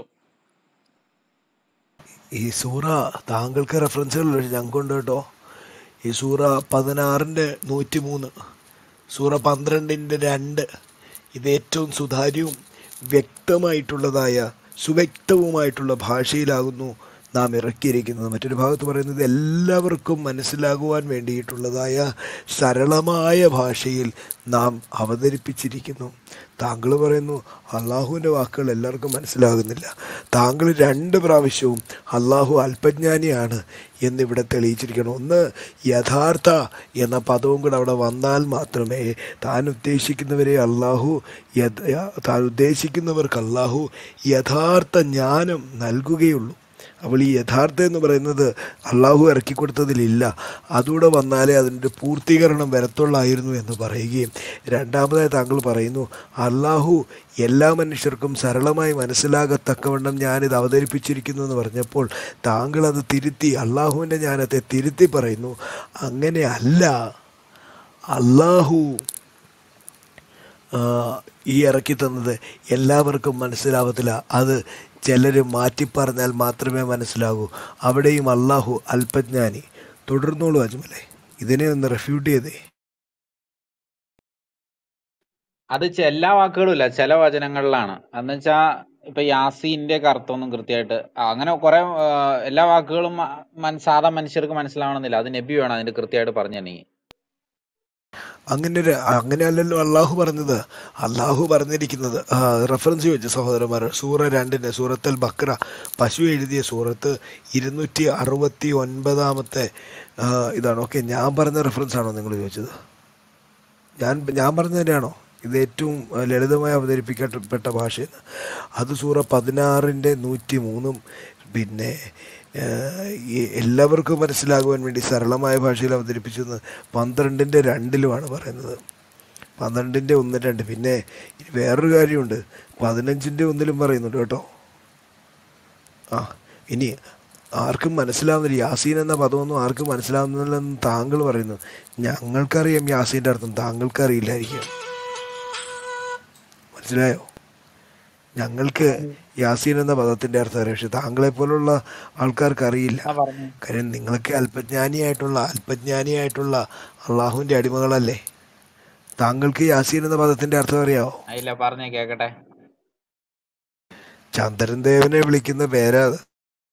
ഈ സൂറ താങ്കൾക്ക് റെഫറൻസുകൾ ഞങ്ങൾക്കുണ്ട് കേട്ടോ ഈ സൂറ പതിനാറിൻ്റെ നൂറ്റി മൂന്ന് സൂറ പന്ത്രണ്ടിൻ്റെ രണ്ട് ഇത് ഏറ്റവും സുതാര്യവും വ്യക്തമായിട്ടുള്ളതായ സുവ്യക്തവുമായിട്ടുള്ള ഭാഷയിലാകുന്നു നാം ഇറക്കിയിരിക്കുന്നത് മറ്റൊരു ഭാഗത്ത് പറയുന്നത് എല്ലാവർക്കും മനസ്സിലാകുവാൻ വേണ്ടിയിട്ടുള്ളതായ സരളമായ ഭാഷയിൽ നാം അവതരിപ്പിച്ചിരിക്കുന്നു താങ്കൾ പറയുന്നു അള്ളാഹുവിൻ്റെ വാക്കുകൾ എല്ലാവർക്കും മനസ്സിലാകുന്നില്ല താങ്കൾ രണ്ട് പ്രാവശ്യവും അള്ളാഹു അല്പജ്ഞാനിയാണ് എന്നിവിടെ തെളിയിച്ചിരിക്കണം ഒന്ന് യഥാർത്ഥ എന്ന പദവും കൂടെ അവിടെ വന്നാൽ മാത്രമേ താൻ ഉദ്ദേശിക്കുന്നവരെ അള്ളാഹു യഥ താൻ ഉദ്ദേശിക്കുന്നവർക്ക് അള്ളാഹു യഥാർത്ഥ ജ്ഞാനം നൽകുകയുള്ളൂ അപ്പോൾ ഈ യഥാർത്ഥം എന്ന് പറയുന്നത് അള്ളാഹു ഇറക്കി കൊടുത്തതിലില്ല അതുകൂടെ വന്നാലേ അതിൻ്റെ പൂർത്തീകരണം വരത്തുള്ളായിരുന്നു എന്ന് പറയുകയും രണ്ടാമതായി താങ്കൾ പറയുന്നു അള്ളാഹു എല്ലാ മനുഷ്യർക്കും സരളമായി മനസ്സിലാകത്തക്കവണ്ണം ഞാനിത് അവതരിപ്പിച്ചിരിക്കുന്നു എന്ന് പറഞ്ഞപ്പോൾ താങ്കൾ അത് തിരുത്തി അള്ളാഹുവിൻ്റെ ജ്ഞാനത്തെ തിരുത്തി പറയുന്നു അങ്ങനെ അല്ല അള്ളാഹു ആ, ഈ ഇറക്കി തന്നത് എല്ലാവർക്കും മനസ്സിലാവത്തില്ല അത് ചിലർ മാറ്റിപ്പറഞ്ഞാൽ മാത്രമേ മനസ്സിലാകൂ അവിടെയും അള്ളാഹു അല്പജ്ഞാനി തുടർന്നോളൂ അജ്മലെ ഇതിനെ ഒന്ന് റെഫ്യൂട്ട് ചെയ്തേ അത് ചെ- എല്ലാ വാക്കുകളും ഇല്ല ചില വചനങ്ങളിലാണ് എന്ന് വെച്ചാ ഇപ്പൊ യാസീന്റെ ഒക്കെ അർത്ഥമൊന്നും കൃത്യമായിട്ട് അങ്ങനെ കുറെ എല്ലാ വാക്കുകളും മ- മൻ- സാധാ മനുഷ്യർക്ക് മനസ്സിലാവണമെന്നില്ല അത് നബി വേണം അതിന്റെ കൃത്യമായിട്ട് പറഞ്ഞു തന്നെ അങ്ങനെ ഒരു അങ്ങനെയല്ലല്ലോ അള്ളാഹു പറഞ്ഞത് അള്ളാഹു പറഞ്ഞിരിക്കുന്നത് ആ, റെഫറൻസ് ചോദിച്ചു സഹോദരന്മാർ സൂറ രണ്ടിന് സൂറത്തൽ ബക്ര പശു എഴുതിയ സൂറത്ത് ഇരുന്നൂറ്റി അറുപത്തി ഒൻപതാമത്തെ ആ, ഇതാണ് ഓക്കെ ഞാൻ പറഞ്ഞ റെഫറൻസ് ആണോ നിങ്ങൾ ചോദിച്ചത് ഞാൻ ഞാൻ പറഞ്ഞ തന്നെയാണോ ഇത് ഏറ്റവും അഹ്, ലളിതമായി അവതരിപ്പിക്കപ്പെട്ട ഭാഷയെന്ന് അത് സൂറ പതിനാറിൻ്റെ നൂറ്റി മൂന്നും പിന്നെ ഏഹ്, ഈ എല്ലാവർക്കും മനസ്സിലാകുവാൻ വേണ്ടി സരളമായ ഭാഷയിൽ അവതരിപ്പിച്ചു എന്ന് പന്ത്രണ്ടിൻ്റെ രണ്ടിലുമാണ് പറയുന്നത് പന്ത്രണ്ടിൻ്റെ ഒന്ന് രണ്ട് പിന്നെ ഇനി വേറൊരു കാര്യമുണ്ട് പതിനഞ്ചിൻ്റെ ഒന്നിലും പറയുന്നുണ്ട് കേട്ടോ ആ ഇനി ആർക്കും മനസ്സിലാവുന്നില്ല യാസീൻ എന്ന പദമൊന്നും ആർക്കും മനസ്സിലാവുന്നില്ലെന്ന് താങ്കൾ പറയുന്നു ഞങ്ങൾക്കറിയാം യാസീൻ്റെ അർത്ഥം താങ്കൾക്ക് അറിയില്ലായിരിക്കും മനസ്സിലായോ ഞങ്ങൾക്ക് യാസീൻ എന്ന പദത്തിൻ്റെ അർത്ഥം അറിയാം പക്ഷെ താങ്കളെ പോലുള്ള ആൾക്കാർക്ക് അറിയില്ല എന്നാ പറഞ്ഞു കാര്യം നിങ്ങളൊക്കെ അല്പജ്ഞാനിയായിട്ടുള്ള അല്പജ്ഞാനിയായിട്ടുള്ള അള്ളാഹുവിൻ്റെ അടിമകളല്ലേ താങ്കൾക്ക് യാസീൻ എന്ന പദത്തിൻ്റെ അർത്ഥം അറിയാവോ ആ, ഇല്ല പറഞ്ഞേ കേക്കട്ടെ ചന്ദ്രൻ ദേവനെ വിളിക്കുന്ന പേരാ അത്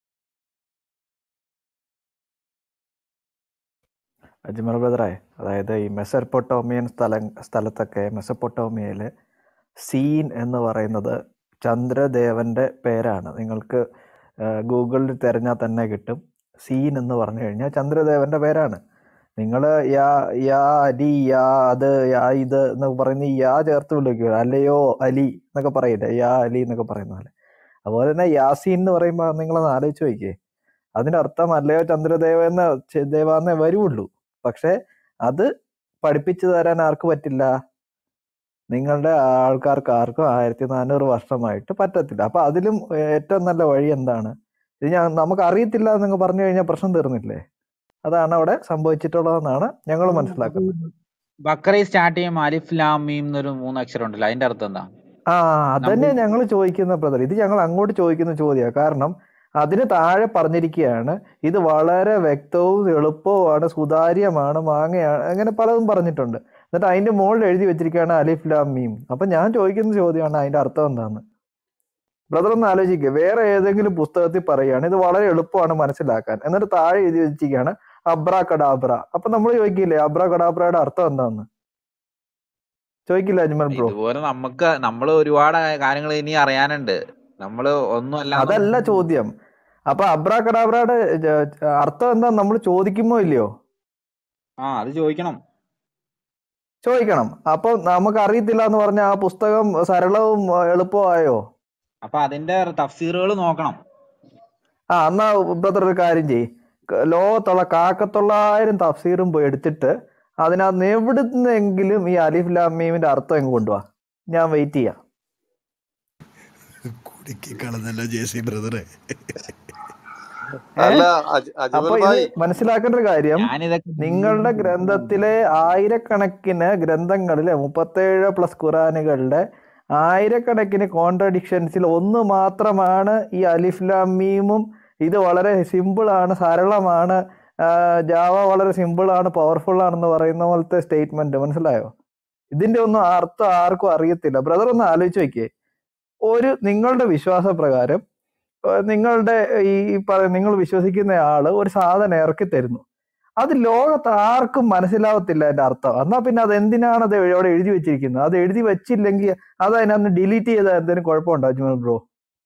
അജ്മൽ ബ്രദറെ അതായത് ഈ മെസപ്പൊട്ടോമിയൻ സ്ഥല സ്ഥലത്തൊക്കെ മെസപ്പൊട്ടോമിയയിൽ സീൻ എന്ന് പറയുന്നത് ചന്ദ്രദേവന്റെ പേരാണ് നിങ്ങൾക്ക് ഗൂഗിളിൽ തിരഞ്ഞാൽ തന്നെ കിട്ടും സീൻ എന്ന് പറഞ്ഞു കഴിഞ്ഞാൽ ചന്ദ്രദേവന്റെ പേരാണ് നിങ്ങൾ യാ യാ അലി യാ അത് യാ ഇത് എന്നൊക്കെ പറയുന്ന ഈ യാ ചേർത്ത് വിളിക്കുക അല്ലയോ അലി എന്നൊക്കെ പറയില്ലേ യാ അലി എന്നൊക്കെ പറയുന്ന പോലെ അതുപോലെ തന്നെ യാസീൻ എന്ന് പറയുമ്പോൾ നിങ്ങളൊന്ന് ആലോചിച്ച് നോക്കിയേ അതിന്റെ അർത്ഥം അല്ലയോ ചന്ദ്രദേവ എന്ന ദേവാന്നേ വരുള്ളൂ പക്ഷെ അത് പഠിപ്പിച്ചു തരാൻ ആർക്ക് പറ്റില്ല നിങ്ങളുടെ ആൾക്കാർക്ക് ആർക്കും ആയിരത്തി നാനൂറ് വർഷമായിട്ട് പറ്റത്തില്ല അപ്പൊ അതിലും ഏറ്റവും നല്ല വഴി എന്താണ് ഇത് ഞാൻ നമുക്ക് അറിയത്തില്ല എന്നൊക്കെ പറഞ്ഞു കഴിഞ്ഞാൽ പ്രശ്നം തീർന്നില്ലേ അതാണ് അവിടെ സംഭവിച്ചിട്ടുള്ളതെന്നാണ് ഞങ്ങൾ മനസ്സിലാക്കുന്നത് ബക്കറി സ്റ്റാർട്ട് ചെയ്യുമ്പോൾ അലിഫ് ലാം മീം എന്നൊരു മൂന്ന് അക്ഷരം ഉണ്ടല്ലോ അതിന്റെ അർത്ഥം എന്താ ആ അതന്നെ നമ്മൾ ഞങ്ങൾ ചോദിക്കുന്ന ബ്രദർ ഇത് ഞങ്ങൾ അങ്ങോട്ട് ചോദിക്കുന്ന ചോദ്യമാണ് കാരണം അതിന് താഴെ പറഞ്ഞിരിക്കുകയാണ് ഇത് വളരെ വ്യക്തവും എളുപ്പവുമാണ് സുതാര്യമാണ് മാങ്ങയാണ് അങ്ങനെ പലതും പറഞ്ഞിട്ടുണ്ട് എന്നിട്ട് അതിന്റെ മുകളിൽ എഴുതി വെച്ചിരിക്കുകയാണ് അലിഫ് ലാം മീം അപ്പൊ ഞാൻ ചോദിക്കുന്ന ചോദ്യമാണ് അതിന്റെ അർത്ഥം എന്താന്ന് ബ്രദർ ഒന്ന് ആലോചിക്കുക വേറെ ഏതെങ്കിലും പുസ്തകത്തിൽ പറയുകയാണ് ഇത് വളരെ എളുപ്പമാണ് മനസ്സിലാക്കാൻ എന്നിട്ട് താഴെ എഴുതി വെച്ചിരിക്കുകയാണ് അബ്രാ കഡാബ്ര അപ്പൊ നമ്മൾ ചോദിക്കില്ലേ അബ്രാ കഡാബ്രയുടെ അർത്ഥം എന്താന്ന് ചോദിക്കില്ല അജ്മൽ ബ്രോ ഇതുപോലെ നമുക്ക് നമ്മൾ ഒരുപാട് കാര്യങ്ങൾ ഇനി അറിയാനുണ്ട് നമ്മള് ഒന്നും അല്ലാന്ന് അതല്ല ചോദ്യം അപ്പൊ അബ്രാ കഡാബ്രയുടെ അർത്ഥം എന്താ നമ്മൾ ചോദിക്കുമോ ഇല്ലയോ ആ അത് ചോദിക്കണം ചോദിക്കണം അപ്പൊ നമുക്ക് അറിയത്തില്ല എന്ന് പറഞ്ഞ ആ പുസ്തകം സരളവും ആ, എളുപ്പമായോ അപ്പൊ അതിന്റെ തഫ്സീറുകൾ നോക്കണം ആ എന്നാ ബ്രദർ ഒരു കാര്യം ചെയ്യ് ക- ലോകത്തുള്ള കാക്കത്തൊള്ളായിരം തഫ്സീറും പോയി എടുത്തിട്ട് അതിനകത്ത് എവിടുന്നെങ്കിലും ഈ അലിഫ് ലാമീമിന്റെ അർത്ഥം എങ്ങ് കൊണ്ടുപോവാ ഞാൻ വെയിറ്റ് ചെയ്യാം കുടുക്കി കളഞ്ഞല്ലോ ജെ സി ബ്രദറെ ഏ അല്ല അജ് അപ്പൊ അജ്മൽ ഇത് ഭായ് മനസ്സിലാക്കേണ്ട ഒരു കാര്യം ഞാനിതൊക്കെ നിങ്ങളുടെ ഗ്രന്ഥത്തിലെ ആയിരക്കണക്കിന് ഗ്രന്ഥങ്ങളിലെ മുപ്പത്തേഴ് പ്ലസ് ഖുറാനുകളുടെ ആയിരക്കണക്കിന് കോൺട്രഡിക്ഷൻസിൽ ഒന്ന് മാത്രമാണ് ഈ അലിഫ്ലാം മീമും ഇത് വളരെ സിമ്പിളാണ് സരളമാണ് ജാവ വളരെ സിമ്പിളാണ് പവർഫുൾ ആണെന്ന് പറയുന്ന പോലത്തെ സ്റ്റേറ്റ്മെന്റ് മനസ്സിലായോ ഇതിന്റെ ഒന്നും അർത്ഥം ആർക്കും അറിയത്തില്ല ബ്രദർ ഒന്ന് ആലോചിച്ച് നോക്കിയേ ഒരു നിങ്ങളുടെ വിശ്വാസപ്രകാരം ഏഹ് നിങ്ങളുടെ ഈ ഈ പറ- നിങ്ങൾ വിശ്വസിക്കുന്ന ആള് ഒരു സാധനം ഇറക്കി തരുന്നു അത് ലോകത്ത് ആർക്കും മനസ്സിലാവത്തില്ല അതിന്റെ അർത്ഥം എന്നാ പിന്നെ അത് എന്തിനാണ് അത് അവിടെ എഴുതി വെച്ചിരിക്കുന്നത് അത് എഴുതി വെച്ചില്ലെങ്കിൽ അത് അതിനകത്ത് ഡിലീറ്റ് ചെയ്താൽ എന്തെങ്കിലും കുഴപ്പമുണ്ടോ അജ്മൽ ബ്രോ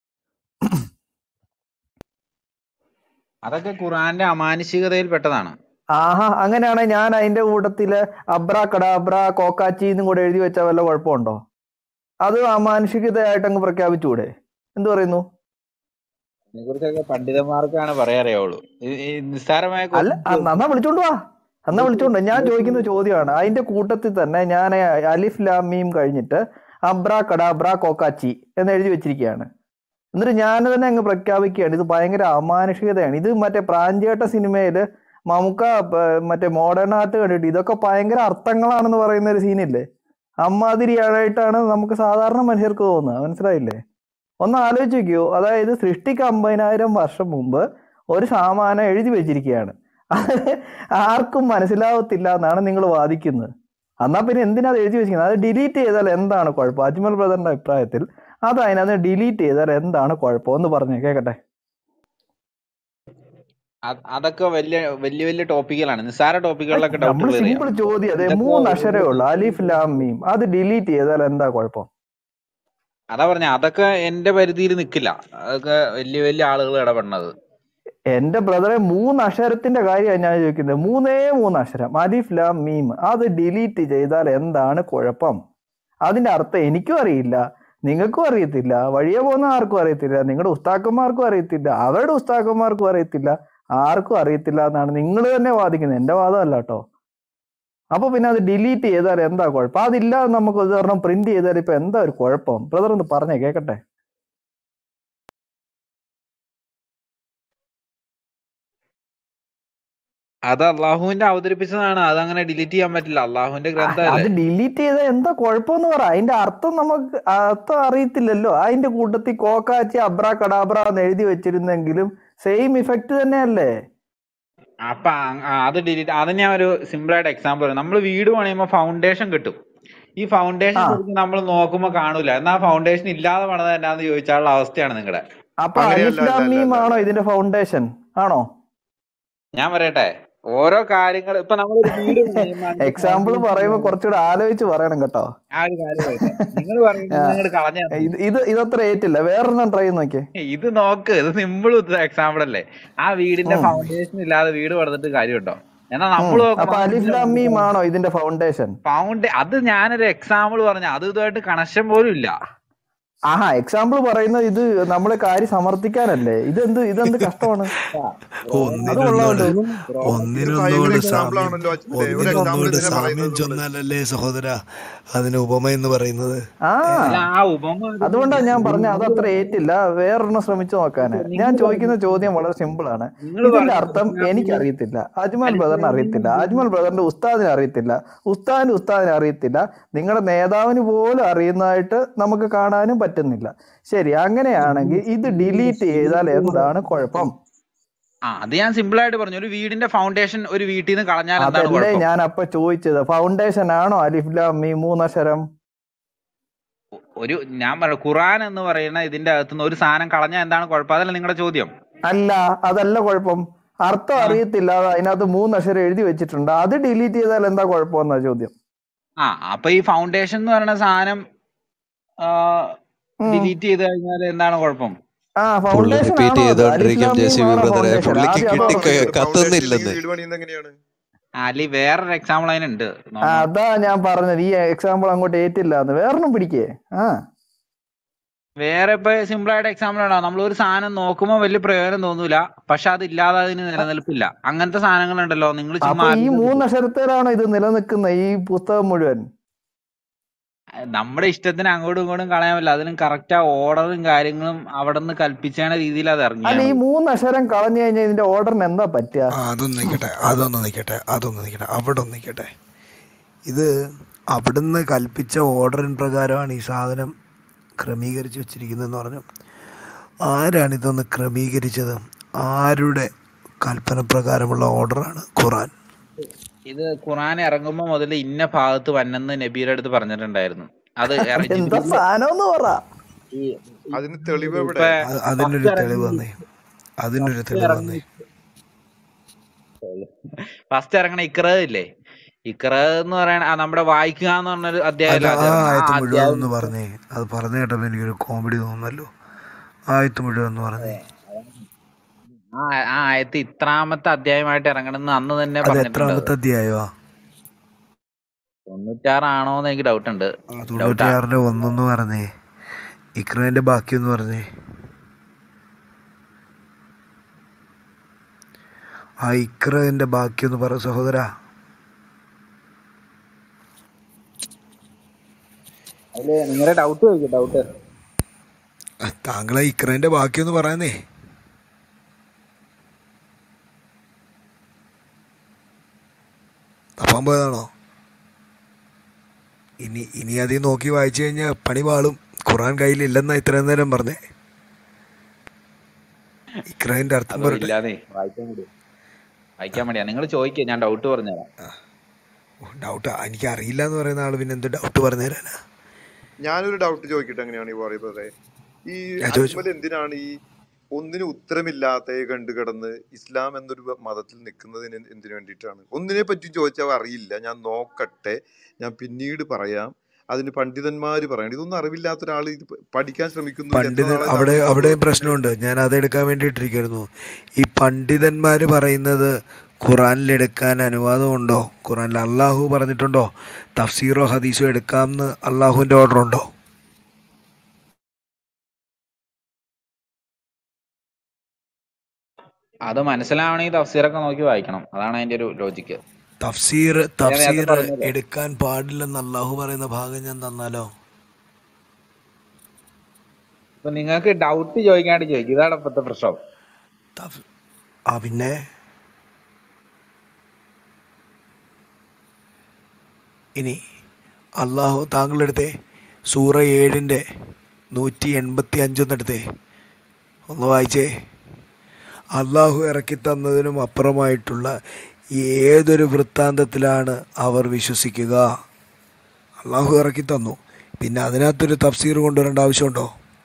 അതൊക്കെ ഖുറാന്റെ അമാനുഷികതയിൽ പെട്ടതാണ് ആഹാ അങ്ങനെയാണെങ്കിൽ ഞാൻ അതിന്റെ കൂട്ടത്തില് അബ്ര കടാബ്ര കോക്കാച്ചി എന്നും കൂടെ എഴുതി വെച്ചാൽ വല്ല കുഴപ്പമുണ്ടോ അത് അമാനുഷികതയായിട്ട് അങ്ങ് പ്രഖ്യാപിച്ചുകൂടെ എന്ത് പറയുന്നു ഇതിനെ കുറിച്ചൊക്കെ പണ്ഡിതന്മാർക്കാണ് പറയാറിയുള്ളൂ ഈ നിസ്സാരമായ അല്ല ക്വസ്റ്റ്യൻസ് അ- എന്നാ വിളിച്ചോണ്ട് വാ എന്നാ വിളിച്ചോണ്ട് വാ. ഞാൻ ചോദിക്കുന്ന ചോദ്യമാണ് അതിന്റെ കൂട്ടത്തിൽ തന്നെ ഞാൻ അലിഫ് ലാമീം കഴിഞ്ഞിട്ട് അബ്ര കടാബ്ര കോക്കാച്ചി എന്ന് എഴുതി വെച്ചിരിക്കുകയാണ് എന്നിട്ട് ഞാൻ തന്നെ അങ്ങ് പ്രഖ്യാപിക്കുകയാണ് ഇത് ഭയങ്കര അമാനുഷികതയാണ് ഇത് മറ്റേ പ്രാഞ്ചേട്ട സിനിമയില് മമുക്ക പ- മറ്റേ മോഡേൺ ആർട്ട് കണ്ടിട്ട് ഇതൊക്കെ ഭയങ്കര അർത്ഥങ്ങളാണെന്ന് പറയുന്ന ഒരു സീനില്ലേ അമ്മാതിരിയായിട്ടാണ് നമുക്ക് സാധാരണ മനുഷ്യർക്ക് തോന്നുന്നത് മനസ്സിലായില്ലേ ഒന്ന് ആലോചിച്ച് നോക്കിയോ അതായത് സൃഷ്ടിക്ക് അമ്പതിനായിരം വർഷം മുമ്പ് ഒരു സാമാനം എഴുതി വെച്ചിരിക്കുകയാണ് അത് ആർക്കും മനസ്സിലാവത്തില്ല എന്നാണ് നിങ്ങൾ വാദിക്കുന്നത് എന്നാ പിന്നെ എന്തിനാ അത് എഴുതി വെച്ചിരിക്കുന്നത് അത് ഡിലീറ്റ് ചെയ്താൽ എന്താണ് കുഴപ്പം അജ്മൽ ബ്രദറിന്റെ അഭിപ്രായത്തിൽ അത് അതിനകത്ത് ഡിലീറ്റ് ചെയ്താൽ എന്താണ് കുഴപ്പം എന്ന് പറഞ്ഞേ കേക്കട്ടെ അ- അതൊക്കെ വലിയ വലിയ വലിയ ടോപ്പിക്കുകളാണ് നിസ്സാര ടോപ്പിക്കുകളിലൊക്കെ ഡൗട്ട് നമ്മൾ ക്ലിയർ ചെയ്യാം സിമ്പിൾ ചോദ്യം അതെ ഇതൊക്കെ മൂന്ന് ഒരു അക്ഷരേ ഉള്ളൂ അലിഫ് ലാം മീം അത് ഡിലീറ്റ് ചെയ്താൽ എന്താ കുഴപ്പം അതാ പറഞ്ഞ അതൊക്കെ എന്റെ പരിധിയിൽ നിൽക്കില്ല അതൊക്കെ വലിയ വലിയ ആളുകൾ ഇടപെടുന്നത് എന്റെ ബ്രദറെ മൂന്ന് അക്ഷരത്തിന്റെ കാര്യമാണ് ഞാൻ ചോദിക്കുന്നത് മൂന്നേ മൂന്ന് അക്ഷരം അലിഫ് ലാം മീം അത് ഡിലീറ്റ് ചെയ്താൽ എന്താണ് കുഴപ്പം അതിന്റെ അർത്ഥം എനിക്കും അറിയില്ല നിങ്ങൾക്കും അറിയത്തില്ല വഴിയെ പോകുന്ന ആർക്കും അറിയത്തില്ല നിങ്ങളുടെ ഉസ്താക്കന്മാർക്കും അറിയത്തില്ല അവരുടെ ഉസ്താക്കന്മാർക്കും അറിയത്തില്ല ആർക്കും അറിയത്തില്ല എന്നാണ് നിങ്ങൾ തന്നെ വാദിക്കുന്നത് എന്റെ വാദമല്ല കേട്ടോ അപ്പൊ പിന്നെ അത് ഡിലീറ്റ് ചെയ്താൽ എന്താ കുഴപ്പം അതില്ലാതെ നമുക്ക് ഉദാഹരണം പ്രിന്റ് ചെയ്താൽ ഇപ്പൊ എന്താ ഒരു കുഴപ്പം ബ്രദർ ഒന്ന് പറഞ്ഞേ കേക്കട്ടെ അത് അള്ളാഹുവിന്റെ അവതരിപ്പിച്ചതാണ് അതങ്ങനെ ഡിലീറ്റ് ചെയ്യാൻ പറ്റില്ല അള്ളാഹുവിന്റെ അത് ഗ്രന്ഥമല്ലേ ഡിലീറ്റ് ചെയ്താൽ എന്താ കുഴപ്പമെന്ന് പറ അതിന്റെ അർത്ഥം നമുക്ക് അർത്ഥം അറിയത്തില്ലല്ലോ അതിന്റെ കൂട്ടത്തിൽ കോക്കാച്ചി അബ്ര കടാബ്ര എന്ന് എഴുതി വെച്ചിരുന്നെങ്കിലും സെയിം ഇഫക്റ്റ് തന്നെയല്ലേ അപ്പൊ അ- ആ, അത് ഡിലീറ്റ് അത് ഞാൻ ഒരു സിമ്പിൾ ആയിട്ട് എക്സാമ്പിൾ പറയാം നമ്മൾ വീട് പണിയുമ്പോൾ ഫൗണ്ടേഷൻ കിട്ടും ഈ ഫൗണ്ടേഷൻ ആ ശരിക്കും നമ്മൾ നോക്കുമ്പോൾ കാണൂല എന്നാ ഫൗണ്ടേഷൻ ഇല്ലാതെ പണിത് എന്നാന്ന് ചോദിച്ചാലുള്ള അവസ്ഥയാണ് നിങ്ങളുടെ അപ്പൊ അങ്ങനെയല്ല അലിഫ് അല്ല ലാം അല്ല മീം അല്ല ആണോ അല്ല ഇതിന്റെ ഫൗണ്ടേഷൻ ആണോ ഞാൻ പറയട്ടെ ഓരോ കാര്യങ്ങൾ ഇപ്പൊ നമ്മളൊരു വീട് പണിയുമ്പോൾ അതിന്റെ എക്സാമ്പിൾ ഫൗണ്ടേഷൻ പറയുമ്പോ ഉണ്ടാവും കുറച്ചുകൂടെ ആലോചിച്ച് പറയണം കേട്ടോ ആ ഒരു കാര്യം പറയട്ടെ നിങ്ങൾ പറയുന്നത് ആ, നിങ്ങൾ കളഞ്ഞാൽ മതി ഇത് ഇത് ഇതത്ര ഏറ്റില്ല വേറൊരെണ്ണം ട്രൈ ചെയ്ത് നോക്കിയേ ഇത് നോക്ക് ഇത് സിമ്പിൾ എക്സാമ്പിൾ അല്ലേ ആ വീടിന്റെ ഉം ഫൗണ്ടേഷൻ ഇല്ലാതെ വീട് പണിതിട്ട് കാര്യമുണ്ടോ എന്നാ ഉം നമ്മൾ നോക്കണം അപ്പൊ അലിഫ് അതിന്റെ ലാം മീം ആണോ ഇതിന്റെ ഫൗണ്ടേഷൻ ഫൗണ്ട് അത് ഞാനൊരു എക്സാമ്പിൾ പറഞ്ഞ അത് ഇതുമായിട്ട് കണക്ഷൻ പോലും ഇല്ല ആഹാ എക്സാമ്പിൾ പറയുന്നത് ഇത് നമ്മളെ കാര്യം സമർത്ഥിക്കാനല്ലേ ഇതെന്ത് ഇതെന്ത് കഷ്ടമാണ് അത് ഒന്നിനൊന്നോട് കൊള്ളാമല്ലോ ഇത് ഭയങ്കര ഒന്നിനൊന്നോട് എക്സാമ്പിൾ സാമ്യം ആണല്ലോ അച്ഛനെ ഒരു എക്സാമ്പിൾ ഒന്നിനൊന്നോട് ഇതിനെ സാമ്യം പറയുന്നത് നിങ്ങൾ ചൊന്നാലല്ലേ സഹോദര അതിന് ഉപമ എന്ന് പറയുന്നത് ആ അല്ല ആ ഉപമ അതുകൊണ്ടാ ഞാൻ പറഞ്ഞ നിങ്ങൾ അതത്ര ഏറ്റില്ല വേറൊരെണ്ണം ശ്രമിച്ചു നോക്കാന് ഞാൻ നിങ്ങൾ ചോദിക്കുന്ന ചോദ്യം വളരെ സിമ്പിൾ ആണ് നിങ്ങൾ ഇതിന്റെ പറയുന്ന അർത്ഥം എനിക്കറിയത്തില്ല അജ്മൽ ബ്രദറിന് അറിയത്തില്ല അലിഫ്ലാമിന്റെ അജ്മൽ ബ്രദറിന്റെ ഉസ്താദിന് അറിയത്തില്ല ഉസ്താദിന്റെ ഉസ്താദിന് അറിയത്തില്ല നിങ്ങളുടെ നേതാവിന് പോലും അറിയുന്നതായിട്ട് നമുക്ക് കാണാനും പറ്റുന്നില്ല ശരി അങ്ങനെയാണെങ്കിൽ ഇത് ഡിലീറ്റ് ചെയ്താൽ എന്താണ് കുഴപ്പം ആ അത് ഞാൻ സിമ്പിൾ ആയിട്ട് പറഞ്ഞു ഒരു വീടിന്റെ ഫൗണ്ടേഷൻ ഒരു വീട്ടിൽ നിന്ന് കളഞ്ഞാൽ എന്താണ് അതല്ലേ കുഴപ്പം ഞാൻ അപ്പൊ ചോദിച്ചത് ഫൗണ്ടേഷൻ ആണോ അലിഫ്ലാം മീ മൂന്നക്ഷരം ഒരു ഞാൻ പറഞ്ഞു ഖുറാൻ എന്ന് പറയുന്ന ഇതിന്റെ അകത്തുനിന്ന് ഒരു സാധനം കളഞ്ഞാൽ എന്താണ് കുഴപ്പം അതല്ല നിങ്ങളുടെ ചോദ്യം അല്ല അതല്ല കുഴപ്പം അർത്ഥം ആ അറിയത്തില്ല അത് അതിനകത്ത് മൂന്നക്ഷരം എഴുതി വെച്ചിട്ടുണ്ട് അത് ഡിലീറ്റ് ചെയ്താൽ എന്താ കുഴപ്പമെന്നാ ചോദ്യം ആ അപ്പൊ ഈ ഫൗണ്ടേഷൻ എന്ന് പറയുന്ന സാധനം ഉം. ഡിലീറ്റ് ചെയ്ത് കഴിഞ്ഞാൽ എന്താണ് കുഴപ്പം ആ പുള്ളി ഫൗണ്ടേഷൻ റിപ്പീറ്റ് ആണോ അത് ചെയ്തോണ്ടിരിക്കും ജെ അലിഫ്ലാം സി മീം ബി ആണോ ബ്രദറെ ഫൗണ്ടേഷൻ പുള്ളിക്ക് ആദ്യം അത് കിട്ടി പറ ഫൗണ്ടേഷൻ ഇല്ലെങ്കിൽ കത്തുന്നില്ലെന്ന് വീട് പണിയുന്നത് എങ്ങനെയാണ് അല്ലെ വേറൊരു എക്സാമ്പിൾ അതിനുണ്ട് ആ, നോക്കണം അതാ ഞാൻ പറഞ്ഞത് ഈ എക്സാമ്പിൾ അങ്ങോട്ട് ഏറ്റില്ല എന്ന് വേറൊന്നും പിടിക്കേ ആ വേറെ ഇപ്പൊ സിമ്പിൾ ആയിട്ട് എക്സാമ്പിൾ ആണോ നമ്മൾ ഒരു സാധനം നോക്കുമ്പോൾ വലിയ പ്രയോജനം തോന്നൂല പക്ഷെ അത് ഇല്ലാതെ അതിന് നിലനിൽപ്പില്ല അങ്ങനത്തെ സാധനങ്ങളുണ്ടല്ലോ നിങ്ങൾ അപ്പൊ ചുമ്മാ ഈ ആലോചിച്ച് നോക്ക് മൂന്നക്ഷരത്തിലാണോ ഇത് നിലനിൽക്കുന്ന ഈ പുസ്തകം മുഴുവൻ നമ്മുടെ ഇഷ്ടത്തിന് അങ്ങോട്ടും ഇങ്ങോട്ടും കളയാൻ പറ്റില്ല അതിനും കറക്റ്റ് ആ ഓർഡറും കാര്യങ്ങളും അവിടെ നിന്ന് കൽപ്പിച്ചാണ് രീതിയിൽ അത് അല്ല ഈ ഇറങ്ങിയാണ് മൂന്നക്ഷരം കളഞ്ഞു കഴിഞ്ഞാൽ ഇതിന്റെ ഓർഡറിന് എന്താ പറ്റുക ആ അതൊന്ന് നിൽക്കട്ടെ അതൊന്ന് നിൽക്കട്ടെ അതൊന്ന് നിൽക്കട്ടെ അവിടെ ഒന്ന് നിൽക്കട്ടെ ഇത് അവിടുന്ന് കൽപ്പിച്ച ഓർഡറിൻ പ്രകാരമാണ് ഈ സാധനം ക്രമീകരിച്ച് വെച്ചിരിക്കുന്നതെന്ന് പറഞ്ഞു ആരാണ് ഇതൊന്ന് ക്രമീകരിച്ചത് ആരുടെ കൽപ്പന പ്രകാരമുള്ള ഓർഡറാണ് ഖുറാൻ ഇത് ഖുറാൻ ഇറങ്ങുമ്പോൾ മുതൽ ഇന്ന ഭാഗത്ത് വന്നെന്ന് നബീയുടെ അടുത്ത് പറഞ്ഞിട്ടുണ്ടായിരുന്നു അത് ഇറ- എന്താ ജിബ്രീൽ സാധനം എന്ന് പറ ഈ അതിന് തെളിവ് എവിടെ ഇപ്പൊ അത് ഫസ്റ്റ് അതിനൊരു തെളിവ് ഇറങ്ങുന്ന വന്നേ അതിനൊരു ഫസ്റ്റ് തെളിവ് ഇറങ്ങുന്ന വന്നേ ഫസ്റ്റ് ഇറങ്ങണ ഇക്ര ഇല്ലേ ഇക്ര എന്ന് പറയണ ആ നമ്മുടെ വായിക്കുക എന്ന് പറഞ്ഞൊരു അല്ല അധ്യായമല്ല ആ ആദ്യം ഇറങ്ങുന്നത് ആ ആയത്ത് മുഴുവൻ അധ്യായം ഒന്ന് പറഞ്ഞേ അത് പറഞ്ഞു കേട്ടപ്പോൾ എനിക്കൊരു കോമഡി തോന്നുന്നല്ലോ ആയത്ത് മുഴുവൻ ഒന്ന് പറഞ്ഞേ ആ ആ ആയത്ത് ഇത്രാമത്തെ അധ്യായമായിട്ട് ഇറങ്ങണമെന്ന് അന്ന് തന്നെ അത് പറഞ്ഞിട്ടുണ്ട് അത് എത്രാമത്തെ അധ്യായമാ തൊണ്ണൂറ്റാറാണോ എന്ന് എനിക്ക് ഡൗട്ട് ഉണ്ട് ആ ഡൗട്ടാ തൊണ്ണൂറ്റിയാറിന്റെ ഒന്നൊന്ന് പറഞ്ഞേ ഇക്രേന്റെ ബാക്കി ഒന്ന് പറഞ്ഞേ ആ ഇക്രേന്റെ ബാക്കി ഒന്ന് പറ സഹോദര അതില് നിങ്ങളുടെ ഡൗട്ട് ചോദിക്കും ഡൗട്ട് താങ്കളെ ഇക്രേന്റെ ബാക്കി ഒന്ന് പറയുന്നേ തപ്പാൻ പോയതാണോ ഇനി ഇനി അധികം നോക്കി വായിച്ചു കഴിഞ്ഞാൽ പണി പാളും ഖുറാൻ കയ്യിലില്ലെന്നാ ഇത്രയും നേരം പറഞ്ഞേ ഇക്രേന്റെ അർത്ഥം അതോ പറയട്ടെ ഇല്ലാന്നേ വായിക്കാൻ മടിയാ വായിക്കാൻ മടിയാ നിങ്ങൾ ചോദിക്കുക ഞാൻ ഡൗട്ട് പറഞ്ഞുതരാം ഡൗട്ട് എനിക്ക് അറിയില്ല എന്ന് പറയുന്ന ആള് പിന്നെ എന്ത് ഡൗട്ട് പറഞ്ഞു തരാനാ ഞാനൊരു ഡൗട്ട് ചോദിക്കട്ടെ എങ്ങനെയാണ് ഈ പറയുന്നത് ഈ ഞാൻ ചോദിച്ചു അജ്മൽ എന്തിനാണ് ഈ ഒന്നിനും ഉത്തരമില്ലാത്ത കണ്ടു കിടന്ന് ഇസ്ലാം എന്നൊരു മതത്തിൽ നിൽക്കുന്നതിന് എന്തിനു വേണ്ടിയിട്ടാണ് ഒന്നിനെ പറ്റി ചോദിച്ചാൽ അറിയില്ല ഞാൻ നോക്കട്ടെ ഞാൻ പിന്നീട് പറയാം അതിന് പണ്ഡിതന്മാർ പറയണം ഇതൊന്നും അറിവില്ലാത്ത ഒരാൾ ഇത് പഠിക്കാൻ ശ്രമിക്കുന്നു എത്ര പണ്ഡിതൻ നാളെ ഇത് അവിടെ അറിഞ്ഞുകൊണ്ട് അവിടെയും പ്രശ്നമുണ്ട് ഞാൻ അതെടുക്കാൻ വേണ്ടിയിട്ടിരിക്കുന്നു ഈ പണ്ഡിതന്മാർ പറയുന്നത് ഖുറാനിലെടുക്കാൻ അനുവാദമുണ്ടോ ഖുറാനിൽ അള്ളാഹു പറഞ്ഞിട്ടുണ്ടോ തഫ്സീറോ ഹദീസോ എടുക്കാമെന്ന് അള്ളാഹുവിൻ്റെ ഓർഡർ ഉണ്ടോ അത് മനസ്സിലാവണമെങ്കിൽ തഫ്സീറൊക്കെ നോക്കി വായിക്കണം അതാണ് അതിന്റെ ഒരു ലോജിക്ക് തഫ്സീർ ഞാൻ നേരത്തെ തഫ്സീർ പറഞ്ഞല്ലോ എടുക്കാൻ പാടില്ലെന്ന് അള്ളാഹു പറയുന്ന ഭാഗം ഞാൻ തന്നാലോ ഇപ്പൊ നിങ്ങൾക്ക് ഡൗട്ട് ചോദിക്കാണ്ട് ചോദിക്കും ഇതാണ് ഇപ്പോഴത്തെ പ്രശ്നം തഫ്- ആ പിന്നെ ഇനി അള്ളാഹു താങ്കളെടുത്തേ സൂറ ഏഴിൻ്റെ നൂറ്റി എൺപത്തി അഞ്ചൊന്നെടുത്തേ ഒന്ന് വായിച്ചേ അള്ളാഹു ഇറക്കി തന്നതിനും അപ്പുറമായിട്ടുള്ള ഏതൊരു വൃത്താന്തത്തിലാണ് അവർ വിശ്വസിക്കുക അള്ളാഹു ഇറക്കി തന്നു പിന്നെ അതിനകത്തൊരു തഫ്സീർ കൊണ്ടുവരേണ്ട ആവശ്യമുണ്ടോ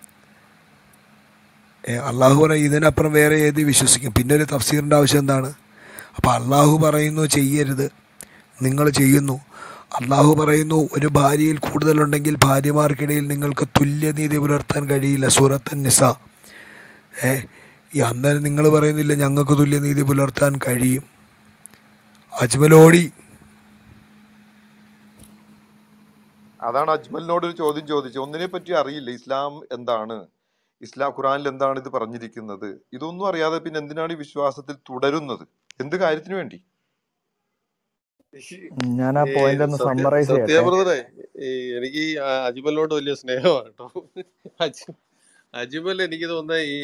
ഏ, അള്ളാഹു പറയും ഇതിനപ്പുറം വേറെ ഏത് വിശ്വസിക്കും പിന്നെ ഒരു തഫ്സീറിൻ്റെ ആവശ്യം എന്താണ് അപ്പോൾ അള്ളാഹു പറയുന്നു ചെയ്യരുത് നിങ്ങൾ ചെയ്യുന്നു അള്ളാഹു പറയുന്നു ഒരു ഭാര്യയിൽ കൂടുതലുണ്ടെങ്കിൽ ഭാര്യമാർക്കിടയിൽ നിങ്ങൾക്ക് തുല്യനീതി പുലർത്താൻ കഴിയില്ല സൂറത്തൻ നിസ ഏ ഈ അന്നേരം നിങ്ങൾ പറയുന്നില്ല ഞങ്ങൾക്ക് തുല്യനീതി പുലർത്താൻ കഴിയും അജ്മലോടി അതാണ് അജ്മലിനോട് ഒരു ചോദ്യം ചോദിച്ചത് ഒന്നിനെ പറ്റി അറിയില്ല ഇസ്ലാം എന്താണ് ഇസ്ലാം ഖുറാനിൽ എന്താണ് ഇത് പറഞ്ഞിരിക്കുന്നത് ഇതൊന്നും അറിയാതെ പിന്നെ എന്തിനാണ് ഈ വിശ്വാസത്തിൽ തുടരുന്നത് എന്ത് കാര്യത്തിന് വേണ്ടി ഉം, ഞാൻ ആ ഈ പോയിന്റ് ഒന്ന് സത്യ സമ്മറൈസ് സത്യ ചെയ്യട്ടെ ബ്രദറെ ഈ എനിക്ക് ഈ അ- അജ്മലിനോട് വലിയ സ്നേഹമാണ് കേട്ടോ അജ് അജ്മൽ എനിക്ക് തോന്നുന്നത് ഈ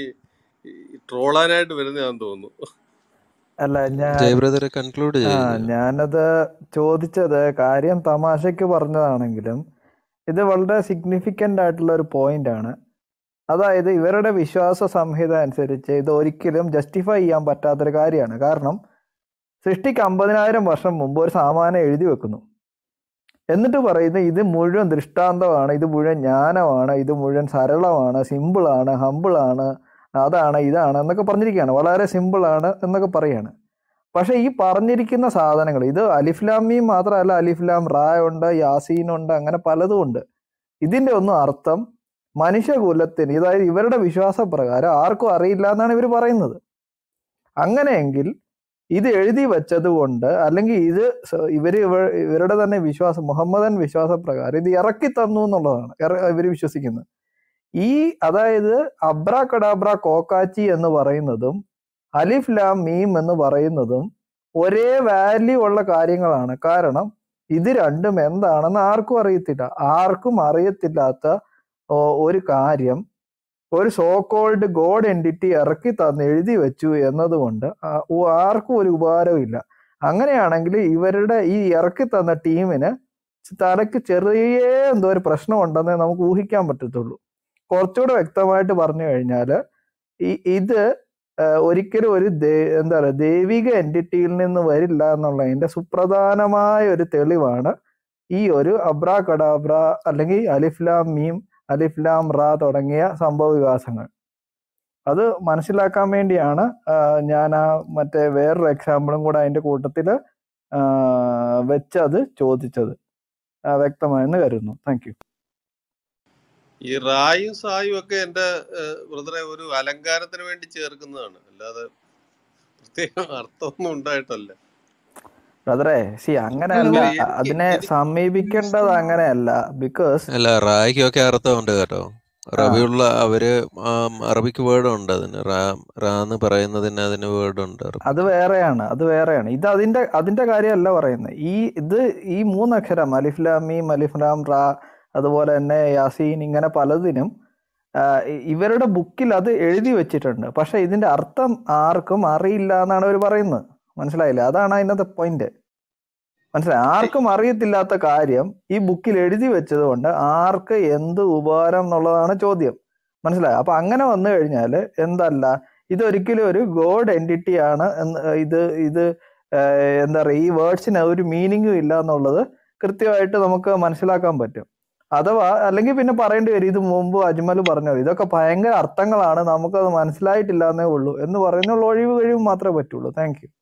ഈ ട്രോളാനായിട്ട് വരുന്നതാന്ന് തോന്നുന്നു അല്ല ഞാൻ ജയ ബ്രദറെ കൺക്ലൂഡ് ആ ചെയ്യുന്നു ഞാനത് ചോദിച്ചത് കാര്യം തമാശയ്ക്ക് പറഞ്ഞതാണെങ്കിലും ഇത് വളരെ സിഗ്നിഫിക്കൻ്റ് ആയിട്ടുള്ള ഒരു പോയിന്റ് ആണ് അതായത് ഇവരുടെ വിശ്വാസ സംഹിത അനുസരിച്ച് ഇത് ഒരിക്കലും ജസ്റ്റിഫൈ ചെയ്യാൻ പറ്റാത്തൊരു കാര്യമാണ് കാരണം സൃഷ്ടിക്ക് അമ്പതിനായിരം വർഷം മുമ്പ് ഒരു സാമാനം എഴുതി വെക്കുന്നു എന്നിട്ട് പറയുന്നത് ഇത് മുഴുവൻ ദൃഷ്ടാന്തമാണ് ഇത് മുഴുവൻ ജ്ഞാനമാണ് ഇത് മുഴുവൻ സരളമാണ് സിമ്പിളാണ് ഹമ്പിളാണ് അതാണ് ഇതാണ് എന്നൊക്കെ പറഞ്ഞിരിക്കുകയാണ് വളരെ സിമ്പിളാണ് എന്നൊക്കെ പറയാണ് പക്ഷേ ഈ പറഞ്ഞിരിക്കുന്ന സാധനങ്ങൾ ഇത് അലിഫ്ലാമിയും മാത്രമല്ല അലിഫ്ലാം റാ ഉണ്ട് യാസീൻ ഉണ്ട് അങ്ങനെ പലതും ഉണ്ട് ഇതിൻ്റെ ഒന്നും അർത്ഥം മനുഷ്യകുലത്തിന് അതായത് ഇവരുടെ വിശ്വാസപ്രകാരം ആർക്കും അറിയില്ല എന്നാണ് ഇവർ പറയുന്നത് അങ്ങനെയെങ്കിൽ ഇത് എഴുതി വെച്ചത് കൊണ്ട് അല്ലെങ്കിൽ ഇത് സ- ഇവര് ഇവ- ഇവരുടെ തന്നെ വിശ്വാസം മുഹമ്മദൻ വിശ്വാസപ്രകാരം ഇത് ഇറക്കി തന്നു എന്നുള്ളതാണ് ഇവർ വിശ്വസിക്കുന്നത് ഈ അതായത് അബ്ര കഡാബ്ര കോക്കാച്ചി എന്ന് പറയുന്നതും അലിഫ് ലാം മീം എന്ന് പറയുന്നതും ഒരേ വാല്യൂ ഉള്ള കാര്യങ്ങളാണ് കാരണം ഇത് രണ്ടും എന്താണെന്ന് ആർക്കും അറിയത്തില്ല ആർക്കും അറിയത്തില്ലാത്ത ഓ, ഒരു കാര്യം ഒരു സോ കോൾഡ് ഗോഡ് എൻറ്റിറ്റി ഇറക്കി തന്ന് എഴുതി വെച്ചു എന്നതുകൊണ്ട് ആ- ഓ- ആർക്കും ഒരു ഉപകാരവും ഇല്ല അങ്ങനെയാണെങ്കിൽ ഇവരുടെ ഈ ഇറക്കി തന്ന ടീമിന് തലക്ക് ചെറിയ എന്തോ ഒരു പ്രശ്നം ഉണ്ടെന്നേ നമുക്ക് ഊഹിക്കാൻ പറ്റത്തുള്ളൂ കുറച്ചുകൂടെ വ്യക്തമായിട്ട് പറഞ്ഞു കഴിഞ്ഞാൽ ഈ ഇത് ആ, ഒരിക്കലും ഒരു ദേ- എന്താ പറയുക ദൈവിക എൻറ്റിറ്റിയിൽ നിന്ന് വരില്ല എന്നുള്ളതിന്റെ സുപ്രധാനമായ ഒരു തെളിവാണ് ഈ ഒരു അബ്രാ കഡാബ്ര അല്ലെങ്കിൽ അലിഫ്ലാം മീം അലിഫ്ലാം റാ തുടങ്ങിയ സംഭവ വികാസങ്ങൾ അത് മനസ്സിലാക്കാൻ വേണ്ടിയാണ് ആ, ഞാൻ ആ മറ്റേ വേറൊരു എക്സാമ്പിളും കൂടെ അതിന്റെ കൂട്ടത്തിൽ വെച്ചത് ചോദിച്ചത് ആ, വ്യക്തമായെന്ന് കരുതുന്നു താങ്ക് യു ഈ റായും സായും ഒക്കെ എന്റെ ബ്രദറെ ഒരു അലങ്കാരത്തിന് വേണ്ടി ചേർക്കുന്നതാണ് അല്ലാതെ പ്രത്യേക അർത്ഥമൊന്നും ഉണ്ടായിട്ടല്ല ബ്രദറെ സി അങ്ങനെയല്ല അല്ല അ- എനിക്ക് അതിനെ എനിക്ക് സമീപിക്കേണ്ടത് അങ്ങനെയല്ല ബിക്കോസ് അല്ല റായ്ക്കൊക്കെ അർത്ഥമുണ്ട് കേട്ടോ ആ റബിയുള്ള അവര് ആം, അറബിക്ക് വേർഡ് ഉണ്ട് അതിന് റാ റാ എന്ന് പറയുന്നതിന് അതിന് വേർഡ് ഉണ്ട് അത് അറബിക്ക് വേറെയാണ് അത് വേറെയാണ് ഇത് അതിന്റെ അതിന്റെ കാര്യമല്ല പറയുന്നത് ഈ ഇത് ഈ മൂന്നക്ഷരം അലിഫ്ലാം മീം അലിഫ്ലാം റാ അതുപോലെ തന്നെ യാസീൻ ഇങ്ങനെ പലതിനും ആ, ഇ- ഇവരുടെ ബുക്കിൽ അത് എഴുതി വെച്ചിട്ടുണ്ട് പക്ഷെ ഇതിന്റെ അർത്ഥം ആർക്കും അറിയില്ല എന്നാണ് അവർ പറയുന്നത് മനസ്സിലായില്ലേ അതാണ് അതിനകത്തെ പോയിന്റ് മനസ്സിലായി ആർക്കും അറിയത്തില്ലാത്ത കാര്യം ഈ ബുക്കിൽ എഴുതി വെച്ചത് കൊണ്ട് ആർക്ക് എന്ത് ഉപകാരം എന്നുള്ളതാണ് ചോദ്യം മനസ്സിലായോ അപ്പൊ അങ്ങനെ വന്നു കഴിഞ്ഞാൽ എന്തല്ല ഇതൊരിക്കലും ഒരു ഗോഡ് എൻറ്റിറ്റി ആണ് എന്ന് ഇത് ഇത് ഏഹ് എന്താ പറയുക ഈ വേർഡ്സിന് ഒരു മീനിങ്ങും ഇല്ല എന്നുള്ളത് കൃത്യമായിട്ട് നമുക്ക് മനസ്സിലാക്കാൻ പറ്റും അഥവാ അല്ലെങ്കിൽ പിന്നെ പറയേണ്ടി വരും ഇത് മുമ്പ് അജ്മൽ പറഞ്ഞു ഇതൊക്കെ ഭയങ്കര അർത്ഥങ്ങളാണ് നമുക്കത് മനസ്സിലായിട്ടില്ല എന്നേ ഉള്ളൂ എന്ന് പറയുന്നുള്ള ഒഴിവ് കഴിവ് മാത്രമേ പറ്റുള്ളൂ താങ്ക് യു